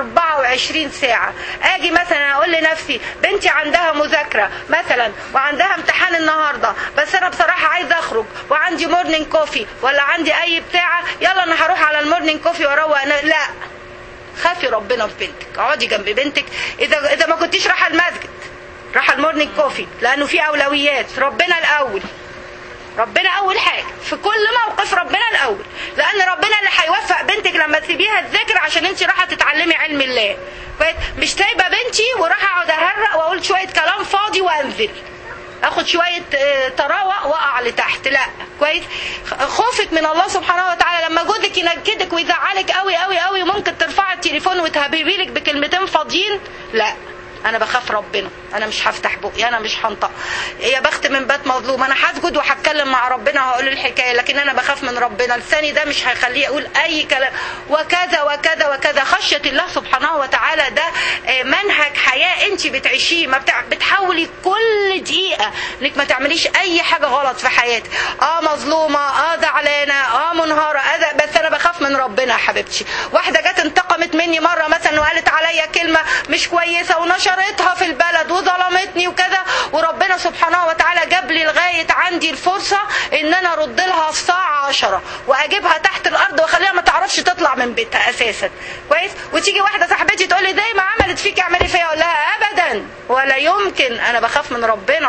24 ساعه اجي مثلا اقول لنفسي بنتي عندها مذاكره مثلا وعندها امتحان النهارده بس انا بصراحه عايزه اخرج وعندي مورنينج كوفي ولا عندي اي بتاعه يلا انا هروح على المورنينج كوفي واروق لا خافي ربنا في بنتك اقعدي جنب بنتك اذا اذا ما كنتيش رايحه المسجد رايحه المورنينج كوفي لانه في اولويات ربنا الاول ربنا اول حاجه في كل موقف ربنا الاول لان ربنا اللي هيوفق بنتك لما تسيبيها تذاكر عشان انت رايحه تتعلمي علم الله كويس مش سايبه بنتي وراح اقعد اهرق واقول شويه كلام فاضي وانزل اخد شويه تراوة واقع لتحت لا كويس خوفك من الله سبحانه وتعالى لما جوزك ينكدك ويزعلك قوي قوي قوي وممكن ترفعي التليفون وتهببي لك بكلمتين فاضيين لا انا بخاف ربنا انا مش هفتح بقي انا مش هنطق يا بخت من بات مظلوم انا هسجد وهتكلم مع ربنا وهقول الحكايه لكن انا بخاف من ربنا لساني ده مش هيخليه يقول اي كلام وكذا وكذا وكذا خشيه الله سبحانه وتعالى ده منهج حياه انت بتعيشيه ما بتع... بتحاولي كل دقيقه انك ما تعمليش اي حاجه غلط في حياتك اه مظلومه اه زعلانه اه منهاره آه بس انا بخاف من ربنا يا حبيبتي واحده جت انتقمت مني مره مثلا وقالت عليا كلمه مش كويسه ونشر نشرتها في البلد وظلمتني وكذا وربنا سبحانه وتعالى جاب لي لغايه عندي الفرصه ان انا ارد لها الساعه عشرة واجيبها تحت الارض واخليها ما تعرفش تطلع من بيتها اساسا كويس وتيجي واحده صاحبتي تقول لي زي ما عملت فيك اعملي فيا اقول لها ابدا ولا يمكن انا بخاف من ربنا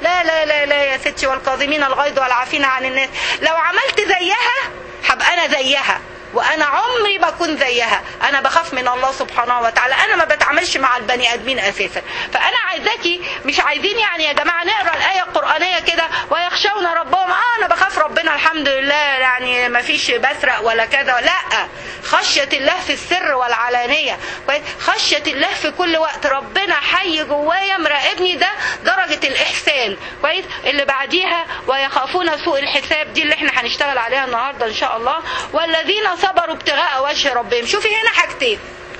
لا لا لا لا يا ستي والكاظمين الغيظ والعافين عن الناس لو عملت زيها هبقى انا زيها وانا عمري ما اكون زيها انا بخاف من الله سبحانه وتعالى انا ما بتعاملش مع البني ادمين اساسا فانا عايزاكي مش عايزين يعني يا جماعه نقرا الايه القرانيه كده ويخشون ربهم اه انا بخاف ربنا الحمد لله يعني ما فيش بسرق ولا كذا لا خشيه الله في السر والعلانيه كويس خشيه الله في كل وقت ربنا حي جوايا مراقبني ده درجه الاحسان كويس اللي بعديها ويخافون سوء الحساب دي اللي احنا هنشتغل عليها النهارده ان شاء الله والذين صبروا ابتغاء وجه ربهم شوفي هنا حاجتين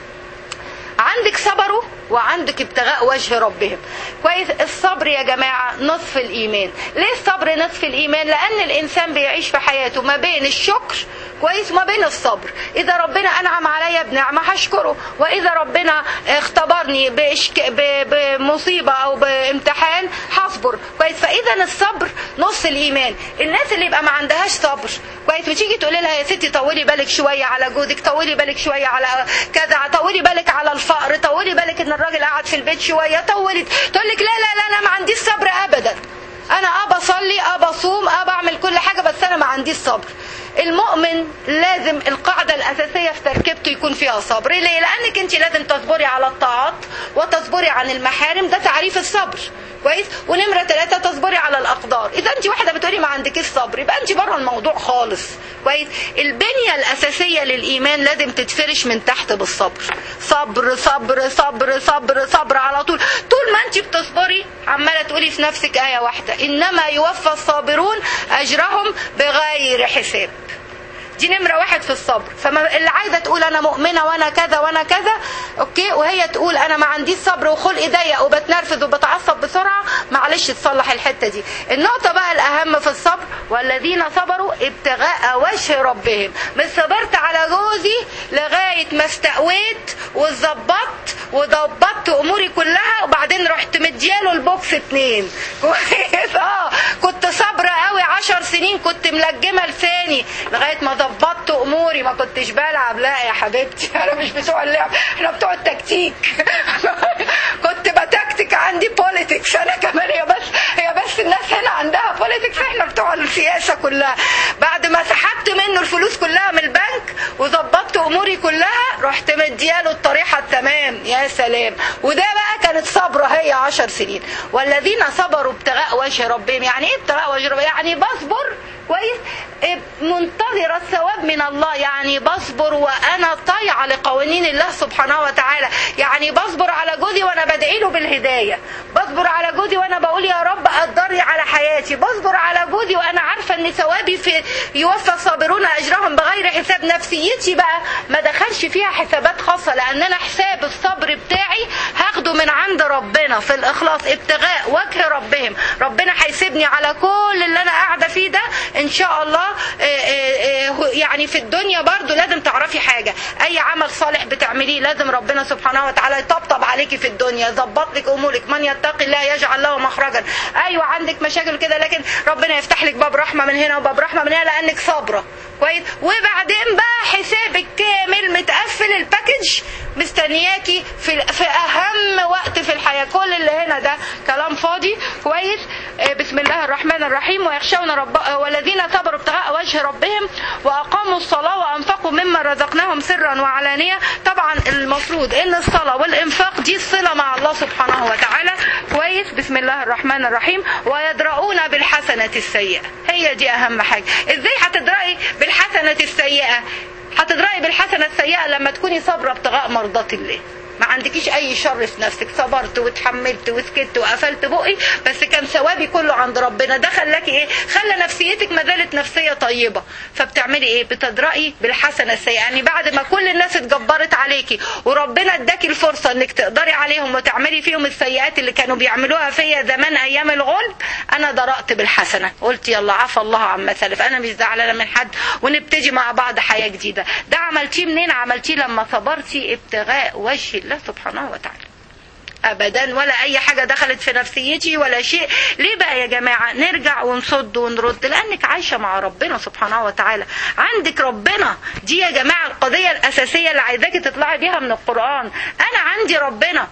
عندك صبروا وعندك ابتغاء وجه ربهم كويس الصبر يا جماعة نصف الإيمان ليه الصبر نصف الإيمان لأن الإنسان بيعيش في حياته ما بين الشكر كويس وما بين الصبر إذا ربنا أنعم عليا بنعمة هشكره وإذا ربنا اختبرني بإشك... ب... بمصيبة أو بامتحان هصبر كويس فإذا الصبر نص الإيمان الناس اللي يبقى ما عندهاش صبر كويس بتيجي تقولي لها يا ستي طولي بالك شوية على جوزك طولي بالك شوية على كذا طولي بالك على الفقر طولي بالك ان الراجل قاعد في البيت شويه طولت تقول لك لا لا لا انا ما عنديش صبر ابدا انا اه بصلي اه بصوم اه بعمل كل حاجه بس انا ما عنديش صبر المؤمن لازم القاعدة الأساسية في تركيبته يكون فيها صبر ليه؟ لأنك أنت لازم تصبري على الطاعات وتصبري عن المحارم ده تعريف الصبر كويس ونمرة ثلاثة تصبري على الأقدار إذا أنت واحدة بتقولي ما عندكيش صبر يبقى أنت بره الموضوع خالص كويس البنية الأساسية للإيمان لازم تتفرش من تحت بالصبر صبر صبر صبر صبر صبر على طول طول ما أنت بتصبري عمالة تقولي في نفسك آية واحدة إنما يوفى الصابرون أجرهم بغير حساب دي نمرة واحد في الصبر فما اللي عايزة تقول أنا مؤمنة وأنا كذا وأنا كذا أوكي وهي تقول أنا ما عنديش صبر وخلقي ضيق وبتنرفز وبتعصب بسرعة معلش تصلح الحتة دي النقطة بقى الأهم في الصبر والذين صبروا ابتغاء وجه ربهم مش صبرت على جوزي لغاية ما استقويت وظبطت وضبطت أموري كلها وبعدين رحت مدياله البوكس اتنين كويس اه كنت صابرة قوي عشر سنين كنت ملجمة لساني لغاية ما ضبطت اموري ما كنتش بلعب لا يا حبيبتي انا مش بتوع اللعب احنا بتوع التكتيك كنت بتكتك عندي بوليتكس انا كمان هي بس هي بس الناس هنا عندها بوليتكس احنا بتوع السياسه كلها بعد ما سحبت منه الفلوس كلها من البنك وظبطت اموري كلها رحت مدياله الطريحه التمام يا سلام وده بقى كانت صبره هي عشر سنين والذين صبروا ابتغاء وجه ربهم يعني ايه ابتغاء وجه ربهم يعني بصبر كويس منتظرة الثواب من الله يعني بصبر وأنا طايعة لقوانين الله سبحانه وتعالى يعني بصبر على جوزي وأنا بدعي له بالهداية بصبر على جوزي وأنا بقول يا رب قدرني على حياتي بصبر على جوزي وأنا عارفة أن ثوابي في يوفى الصابرون أجرهم بغير حساب نفسيتي بقى ما دخلش فيها حسابات خاصة لأن أنا حساب الصبر بتاعي هاخده من عند ربنا في الإخلاص ابتغاء وجه ربهم ربنا هيسيبني على كل اللي أنا قاعدة فيه ده ان شاء الله يعني في الدنيا برضو لازم تعرفي حاجة اي عمل صالح بتعمليه لازم ربنا سبحانه وتعالى يطبطب عليكي في الدنيا يظبط لك امورك من يتقي الله يجعل له مخرجا ايوه عندك مشاكل كده لكن ربنا يفتح لك باب رحمة من هنا وباب رحمة من هنا لانك صابرة كويس وبعدين بقى حسابك كامل متقفل الباكج مستنياكي في في اهم وقت في الحياه كل اللي هنا ده كلام فاضي كويس بسم الله الرحمن الرحيم ويخشون رب والذين صبروا ابتغاء وجه ربهم واقاموا الصلاه وانفقوا مما رزقناهم سرا وعلانيه طبعا المفروض ان الصلاه والانفاق دي الصله مع الله سبحانه وتعالى كويس بسم الله الرحمن الرحيم ويدرؤون بالحسنه السيئه هي دي اهم حاجه ازاي هتدرئي بالحسنه السيئه هتدرئي بالحسنة السيئة لما تكوني صابرة ابتغاء مرضات الله ما عندكيش اي شر في نفسك صبرت وتحملت وسكت وقفلت بقي بس كان ثوابي كله عند ربنا ده خلاكي ايه خلى نفسيتك ما زالت نفسيه طيبه فبتعملي ايه بتدرئي بالحسنه السيئه يعني بعد ما كل الناس اتجبرت عليكي وربنا اداكي الفرصه انك تقدري عليهم وتعملي فيهم السيئات اللي كانوا بيعملوها فيا زمان ايام الغلب انا درأت بالحسنه قلت يلا عفى الله عما سلف انا مش زعلانه من حد ونبتدي مع بعض حياه جديده ده عملتيه منين عملتيه لما صبرتي ابتغاء وجه الله سبحانه وتعالى ابدا ولا اي حاجه دخلت في نفسيتي ولا شيء ليه بقى يا جماعه نرجع ونصد ونرد لانك عايشه مع ربنا سبحانه وتعالى عندك ربنا دي يا جماعه القضيه الاساسيه اللي عايزاكي تطلعي بيها من القران انا عندي ربنا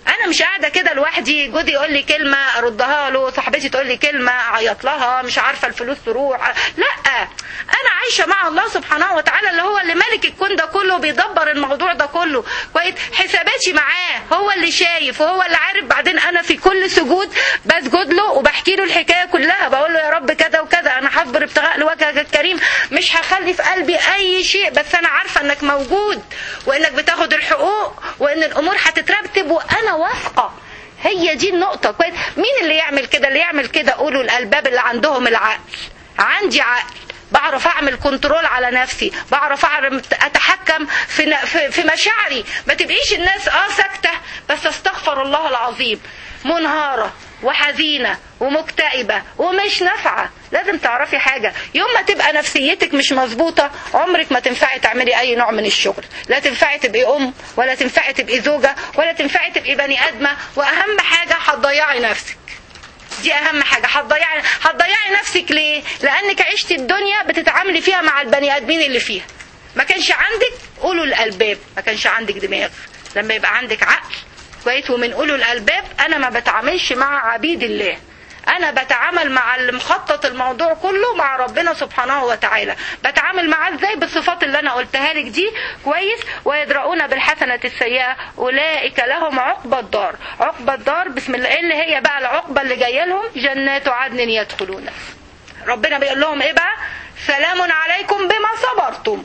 انا مش قاعده كده لوحدي جوزي يقول لي كلمه اردها له صاحبتي تقول لي كلمه اعيط لها مش عارفه الفلوس تروح لا انا عايشه مع الله سبحانه وتعالى اللي هو اللي مالك الكون ده كله بيدبر الموضوع ده كله كويس حساباتي معاه هو اللي شايف وهو اللي عارف بعدين انا في كل سجود بسجد له وبحكي له الحكايه كلها بقول له يا رب كذا وكذا انا هصبر ابتغاء لوجهك الكريم مش هخلي في قلبي اي شيء بس انا عارفه انك موجود وانك بتاخد الحقوق وان الامور هتترتب وانا واثقه هي دي النقطة كويس مين اللي يعمل كده اللي يعمل كده قولوا الألباب اللي عندهم العقل عندي عقل بعرف اعمل كنترول على نفسي بعرف اعرف اتحكم في في, في مشاعري ما تبقيش الناس اه ساكته بس استغفر الله العظيم منهاره وحزينه ومكتئبه ومش نافعه لازم تعرفي حاجه يوم ما تبقى نفسيتك مش مظبوطه عمرك ما تنفعي تعملي اي نوع من الشغل لا تنفعي تبقي ام ولا تنفعي تبقي زوجه ولا تنفعي تبقي بني ادمه واهم حاجه هتضيعي نفسك دي اهم حاجه هتضيعي هتضيعي نفسك ليه لانك عشتي الدنيا بتتعاملي فيها مع البني ادمين اللي فيها ما كانش عندك قولوا الالباب ما كانش عندك دماغ لما يبقى عندك عقل كويس ومن قولوا الالباب انا ما بتعاملش مع عبيد الله انا بتعامل مع اللي مخطط الموضوع كله مع ربنا سبحانه وتعالى بتعامل معاه ازاي بالصفات اللي انا قلتها لك دي كويس ويدرؤون بالحسنه السيئه اولئك لهم عقبى الدار عقبى الدار بسم الله ايه اللي هي بقى العقبه اللي جايه لهم جنات عدن يدخلونها ربنا بيقول لهم ايه بقى سلام عليكم بما صبرتم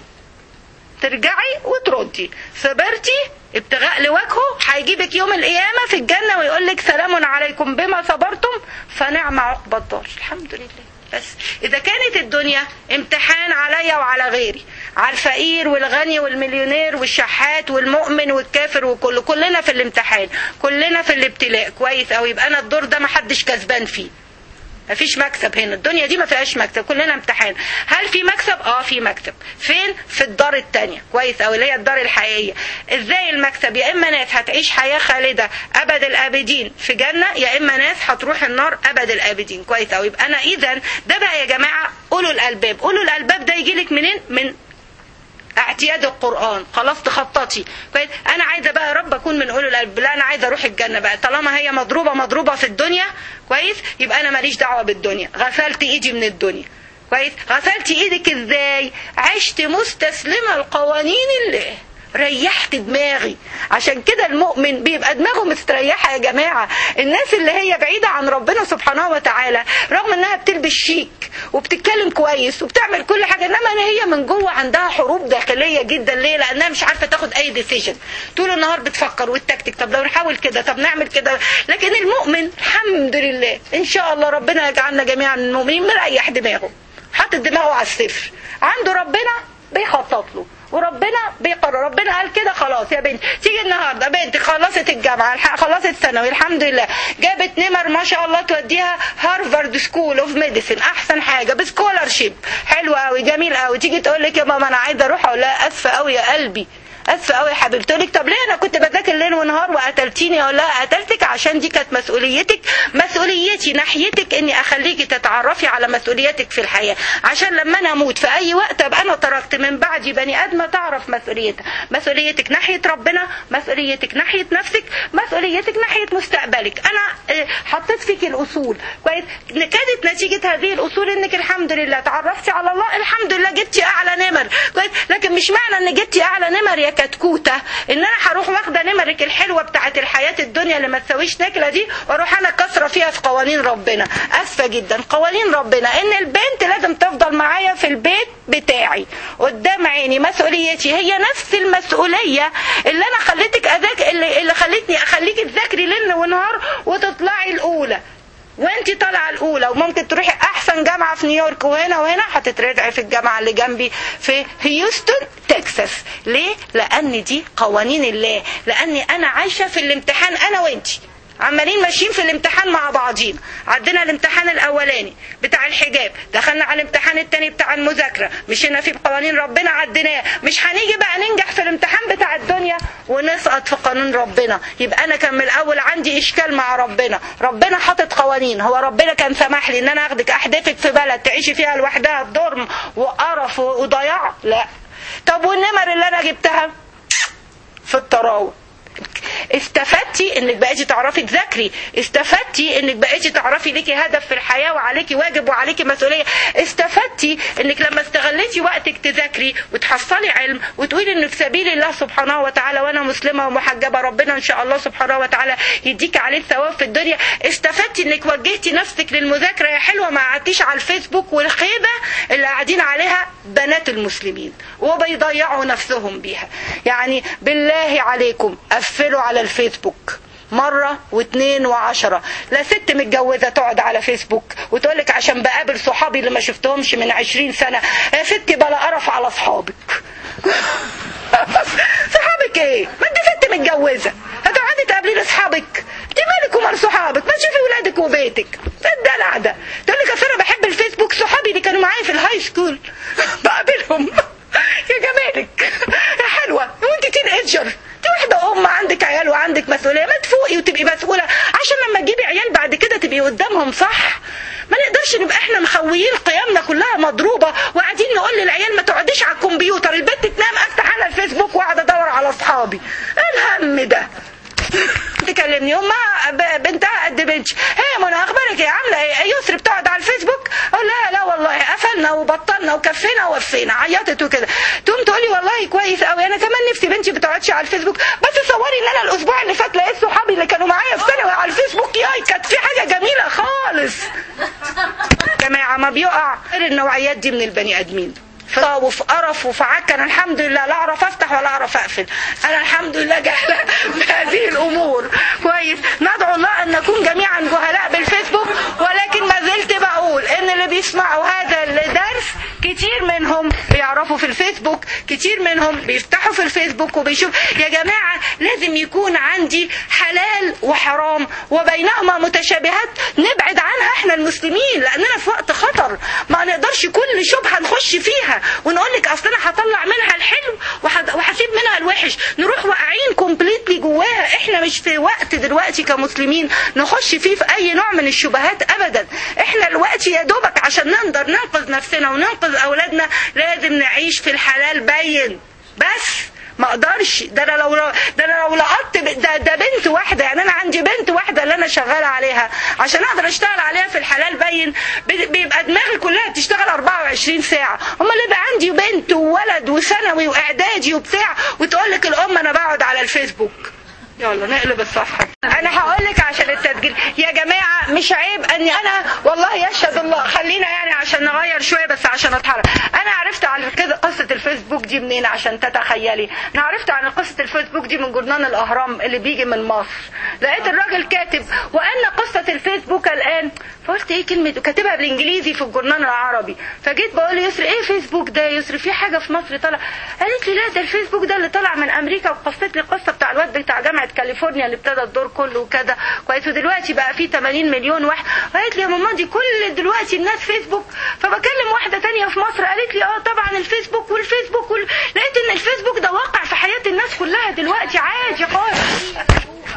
ترجعي وتردي صبرتي ابتغاء لوجهه هيجيبك يوم القيامة في الجنة ويقول لك سلام عليكم بما صبرتم فنعم عقبى الدار الحمد لله بس إذا كانت الدنيا امتحان عليا وعلى غيري على الفقير والغني والمليونير والشحات والمؤمن والكافر وكل كلنا في الامتحان كلنا في الابتلاء كويس أو يبقى أنا الدور ده محدش كسبان فيه مفيش مكسب هنا الدنيا دي ما فيهاش مكسب كلنا امتحان هل في مكسب اه في مكسب فين في الدار التانية كويس او اللي هي الدار الحقيقية ازاي المكسب يا اما ناس هتعيش حياة خالدة ابد الابدين في جنة يا اما ناس هتروح النار ابد الابدين كويس او يبقى انا اذا ده بقى يا جماعة قولوا الالباب قولوا الالباب ده يجي لك منين من اعتياد القرآن خلاص تخططي كويس انا عايزه بقى يا رب اكون من اولي القلب لا انا عايزه اروح الجنه بقى طالما هي مضروبه مضروبه في الدنيا كويس يبقى انا ماليش دعوه بالدنيا غسلت ايدي من الدنيا كويس غسلت ايدك ازاي عشت مستسلمه لقوانين الله ريحت دماغي عشان كده المؤمن بيبقى دماغه مستريحه يا جماعه الناس اللي هي بعيده عن ربنا سبحانه وتعالى رغم انها بتلبس شيك وبتتكلم كويس وبتعمل كل حاجه انما هي من جوه عندها حروب داخليه جدا ليه لانها مش عارفه تاخد اي ديسيجن طول النهار بتفكر وتكتك طب لو نحاول كده طب نعمل كده لكن المؤمن الحمد لله ان شاء الله ربنا يجعلنا جميعا المؤمنين مريح دماغه حاطط دماغه على الصفر عنده ربنا بيخطط له وربنا بيقرر ربنا قال كده خلاص يا بنت تيجي النهارده بنت خلصت الجامعه خلصت الثانوي الحمد لله جابت نمر ما شاء الله توديها هارفارد سكول اوف ميديسن احسن حاجه بسكولارشيب حلو قوي جميل قوي تيجي تقول لك يا ماما انا عايزه اروح اقول لها اسفه قوي يا قلبي اسفه قوي يا حبيبتي تقول لك طب ليه انا كنت بذاكر ليل ونهار وقتلتيني اقول لها قتلتك عشان دي كانت مسؤوليتك مسؤوليتي ناحيتك اني اخليكي تتعرفي على مسؤولياتك في الحياه عشان لما انا اموت في اي وقت ابقى انا تركت من بعدي بني ادمه تعرف مسؤوليتها مسؤوليتك ناحيه ربنا مسؤوليتك ناحيه نفسك مسؤوليتك ناحيه مستقبلك انا حطيت فيك الاصول كويس كانت نتيجه هذه الاصول انك الحمد لله تعرفتي على الله الحمد لله جبتي اعلى نمر كويس لكن مش معنى ان جبتي اعلى نمر يا كتكوته ان انا هروح واخده نمرك الحلوه بتاعه الحياه الدنيا اللي ما تساويش نكله دي واروح انا كسره فيها في قوانين ربنا اسفه جدا قوانين ربنا ان البنت لازم تفضل معايا في البيت بتاعي قدام عيني مسؤوليتي هي نفس المسؤوليه اللي انا خليتك اذاك اللي, اللي خلتني اخليكي تذاكري ليل ونهار وتطلعي الاولى وانت طالعه الاولى وممكن تروحي احسن جامعه في نيويورك وهنا وهنا هتترجعي في الجامعه اللي جنبي في هيوستن تكساس ليه لان دي قوانين الله لاني انا عايشه في الامتحان انا وانتي عمالين ماشيين في الامتحان مع بعضينا عدينا الامتحان الاولاني بتاع الحجاب دخلنا على الامتحان التاني بتاع المذاكره مشينا فيه بقوانين ربنا عديناه مش هنيجي بقى ننجح في الامتحان بتاع الدنيا ونسقط في قانون ربنا يبقى انا كان من الاول عندي اشكال مع ربنا ربنا حاطط قوانين هو ربنا كان سمح لي ان انا اخدك احدفك في بلد تعيشي فيها لوحدها ضرم وقرف وضياع لا طب والنمر اللي انا جبتها في الطراوه استفدتي انك بقيتي تعرفي تذاكري استفدتي انك بقيتي تعرفي ليكي هدف في الحياه وعليكي واجب وعليكي مسؤوليه استفدتي انك لما استغليتي وقتك تذاكري وتحصلي علم وتقولي انه في سبيل الله سبحانه وتعالى وانا مسلمه ومحجبه ربنا ان شاء الله سبحانه وتعالى يديك عليه الثواب في الدنيا استفدتي انك وجهتي نفسك للمذاكره يا حلوه ما قعدتيش على الفيسبوك والخيبه اللي قاعدين عليها بنات المسلمين وبيضيعوا نفسهم بيها يعني بالله عليكم قفلوا على الفيسبوك مرة واثنين وعشرة لا ست متجوزة تقعد على فيسبوك وتقولك عشان بقابل صحابي اللي ما شفتهمش من عشرين سنة يا ستي بلا قرف على صحابك صحابك ايه ما انت ست متجوزة هتقعدي تقابلي لاصحابك انت مالك ومال صحابك ما تشوفي ولادك وبيتك الدلع ده تقول لك اصل انا بحب الفيسبوك صحابي اللي كانوا معايا في الهاي سكول بقابلهم يا جمالك يا حلوه وانت تين ايجر انت واحده ام عندك عيال وعندك مسؤوليه ما تفوقي وتبقي مسؤوله عشان لما تجيبي عيال بعد كده تبقي قدامهم صح ما نقدرش نبقى احنا مخويين قيمنا كلها مضروبه وقاعدين نقول للعيال ما تقعديش على الكمبيوتر البنت تنام افتح انا الفيسبوك واقعد ادور على اصحابي ايه الهم ده تكلمني امها ب- بنتها قد بنتي هي منى اخبارك ايه عامله ايه يسري بتقعد على الفيسبوك اقول لها لا والله قفلنا وبطلنا وكفينا ووفينا عيطت وكده تقوم تقولي والله كويس قوي انا كمان نفسي بنتي بتقعدش على الفيسبوك بس صوري ان انا الاسبوع اللي فات لقيت صحابي اللي كانوا معايا في ثانوي على الفيسبوك ياي كانت في حاجه جميله خالص جماعه ما بيقع غير النوعيات دي من البني ادمين في وفي قرف وفي عك انا الحمد لله لا اعرف افتح ولا اعرف اقفل انا الحمد لله جهله بهذه الامور كويس ندعو الله ان نكون جميعا جهلاء بالفيسبوك ولكن ما زلت بقول ان اللي بيسمعوا هذا الدرس كتير منهم بيعرفوا في الفيسبوك كتير منهم بيفتحوا في الفيسبوك وبيشوف يا جماعه لازم يكون عندي حلال وحرام وبينهما متشابهات نبعد عنها احنا المسلمين لاننا في وقت خطر ما نقدرش كل شبهه نخش فيها ونقول لك اصل انا هطلع منها الحلو وهد- وهسيب منها الوحش نروح واقعين كومبليتلي جواها احنا مش في وقت دلوقتي كمسلمين نخش فيه في اي نوع من الشبهات ابدا احنا دلوقتي يا دوبك عشان نقدر ننقذ نفسنا وننقذ اولادنا لازم نعيش في الحلال بين بس ما اقدرش ده انا لو ده انا لو لقطت ب- ده, ده بنت واحده يعني انا عندي بنت واحده اللي انا شغاله عليها عشان اقدر اشتغل عليها في الحلال بين ب- بيبقى دماغي كلها بتشتغل 24 ساعه امال يبقى عندي بنت وولد وثانوي واعدادي وبتاع وتقول لك الام انا بقعد على الفيسبوك يلا نقلب الصفحة انا هقول لك عشان التسجيل يا جماعة مش عيب اني انا والله يشهد الله خلينا يعني عشان نغير شوية بس عشان اتحرك انا عرفت على كده قصة الفيسبوك دي منين عشان تتخيلي انا عرفت عن قصة الفيسبوك دي من جورنال الاهرام اللي بيجي من مصر لقيت الراجل كاتب وان قصة الفيسبوك الان فقلت ايه كلمة كاتبها بالانجليزي في الجورنال العربي فجيت بقول له يسري ايه فيسبوك ده يا يسري في حاجة في مصر طلع قالت لي لا ده الفيسبوك ده اللي طلع من امريكا وقصت لي قصة بتاع الواد بتاع جامعة كاليفورنيا اللي ابتدى الدور كله وكذا كويس ودلوقتي بقى فيه 80 مليون واحد قالت لي يا ماما دي كل دلوقتي الناس فيسبوك فبكلم واحدة تانية في مصر قالت لي اه طبعا الفيسبوك والفيسبوك وال... لقيت ان الفيسبوك ده واقع في حياة الناس كلها دلوقتي عادي خالص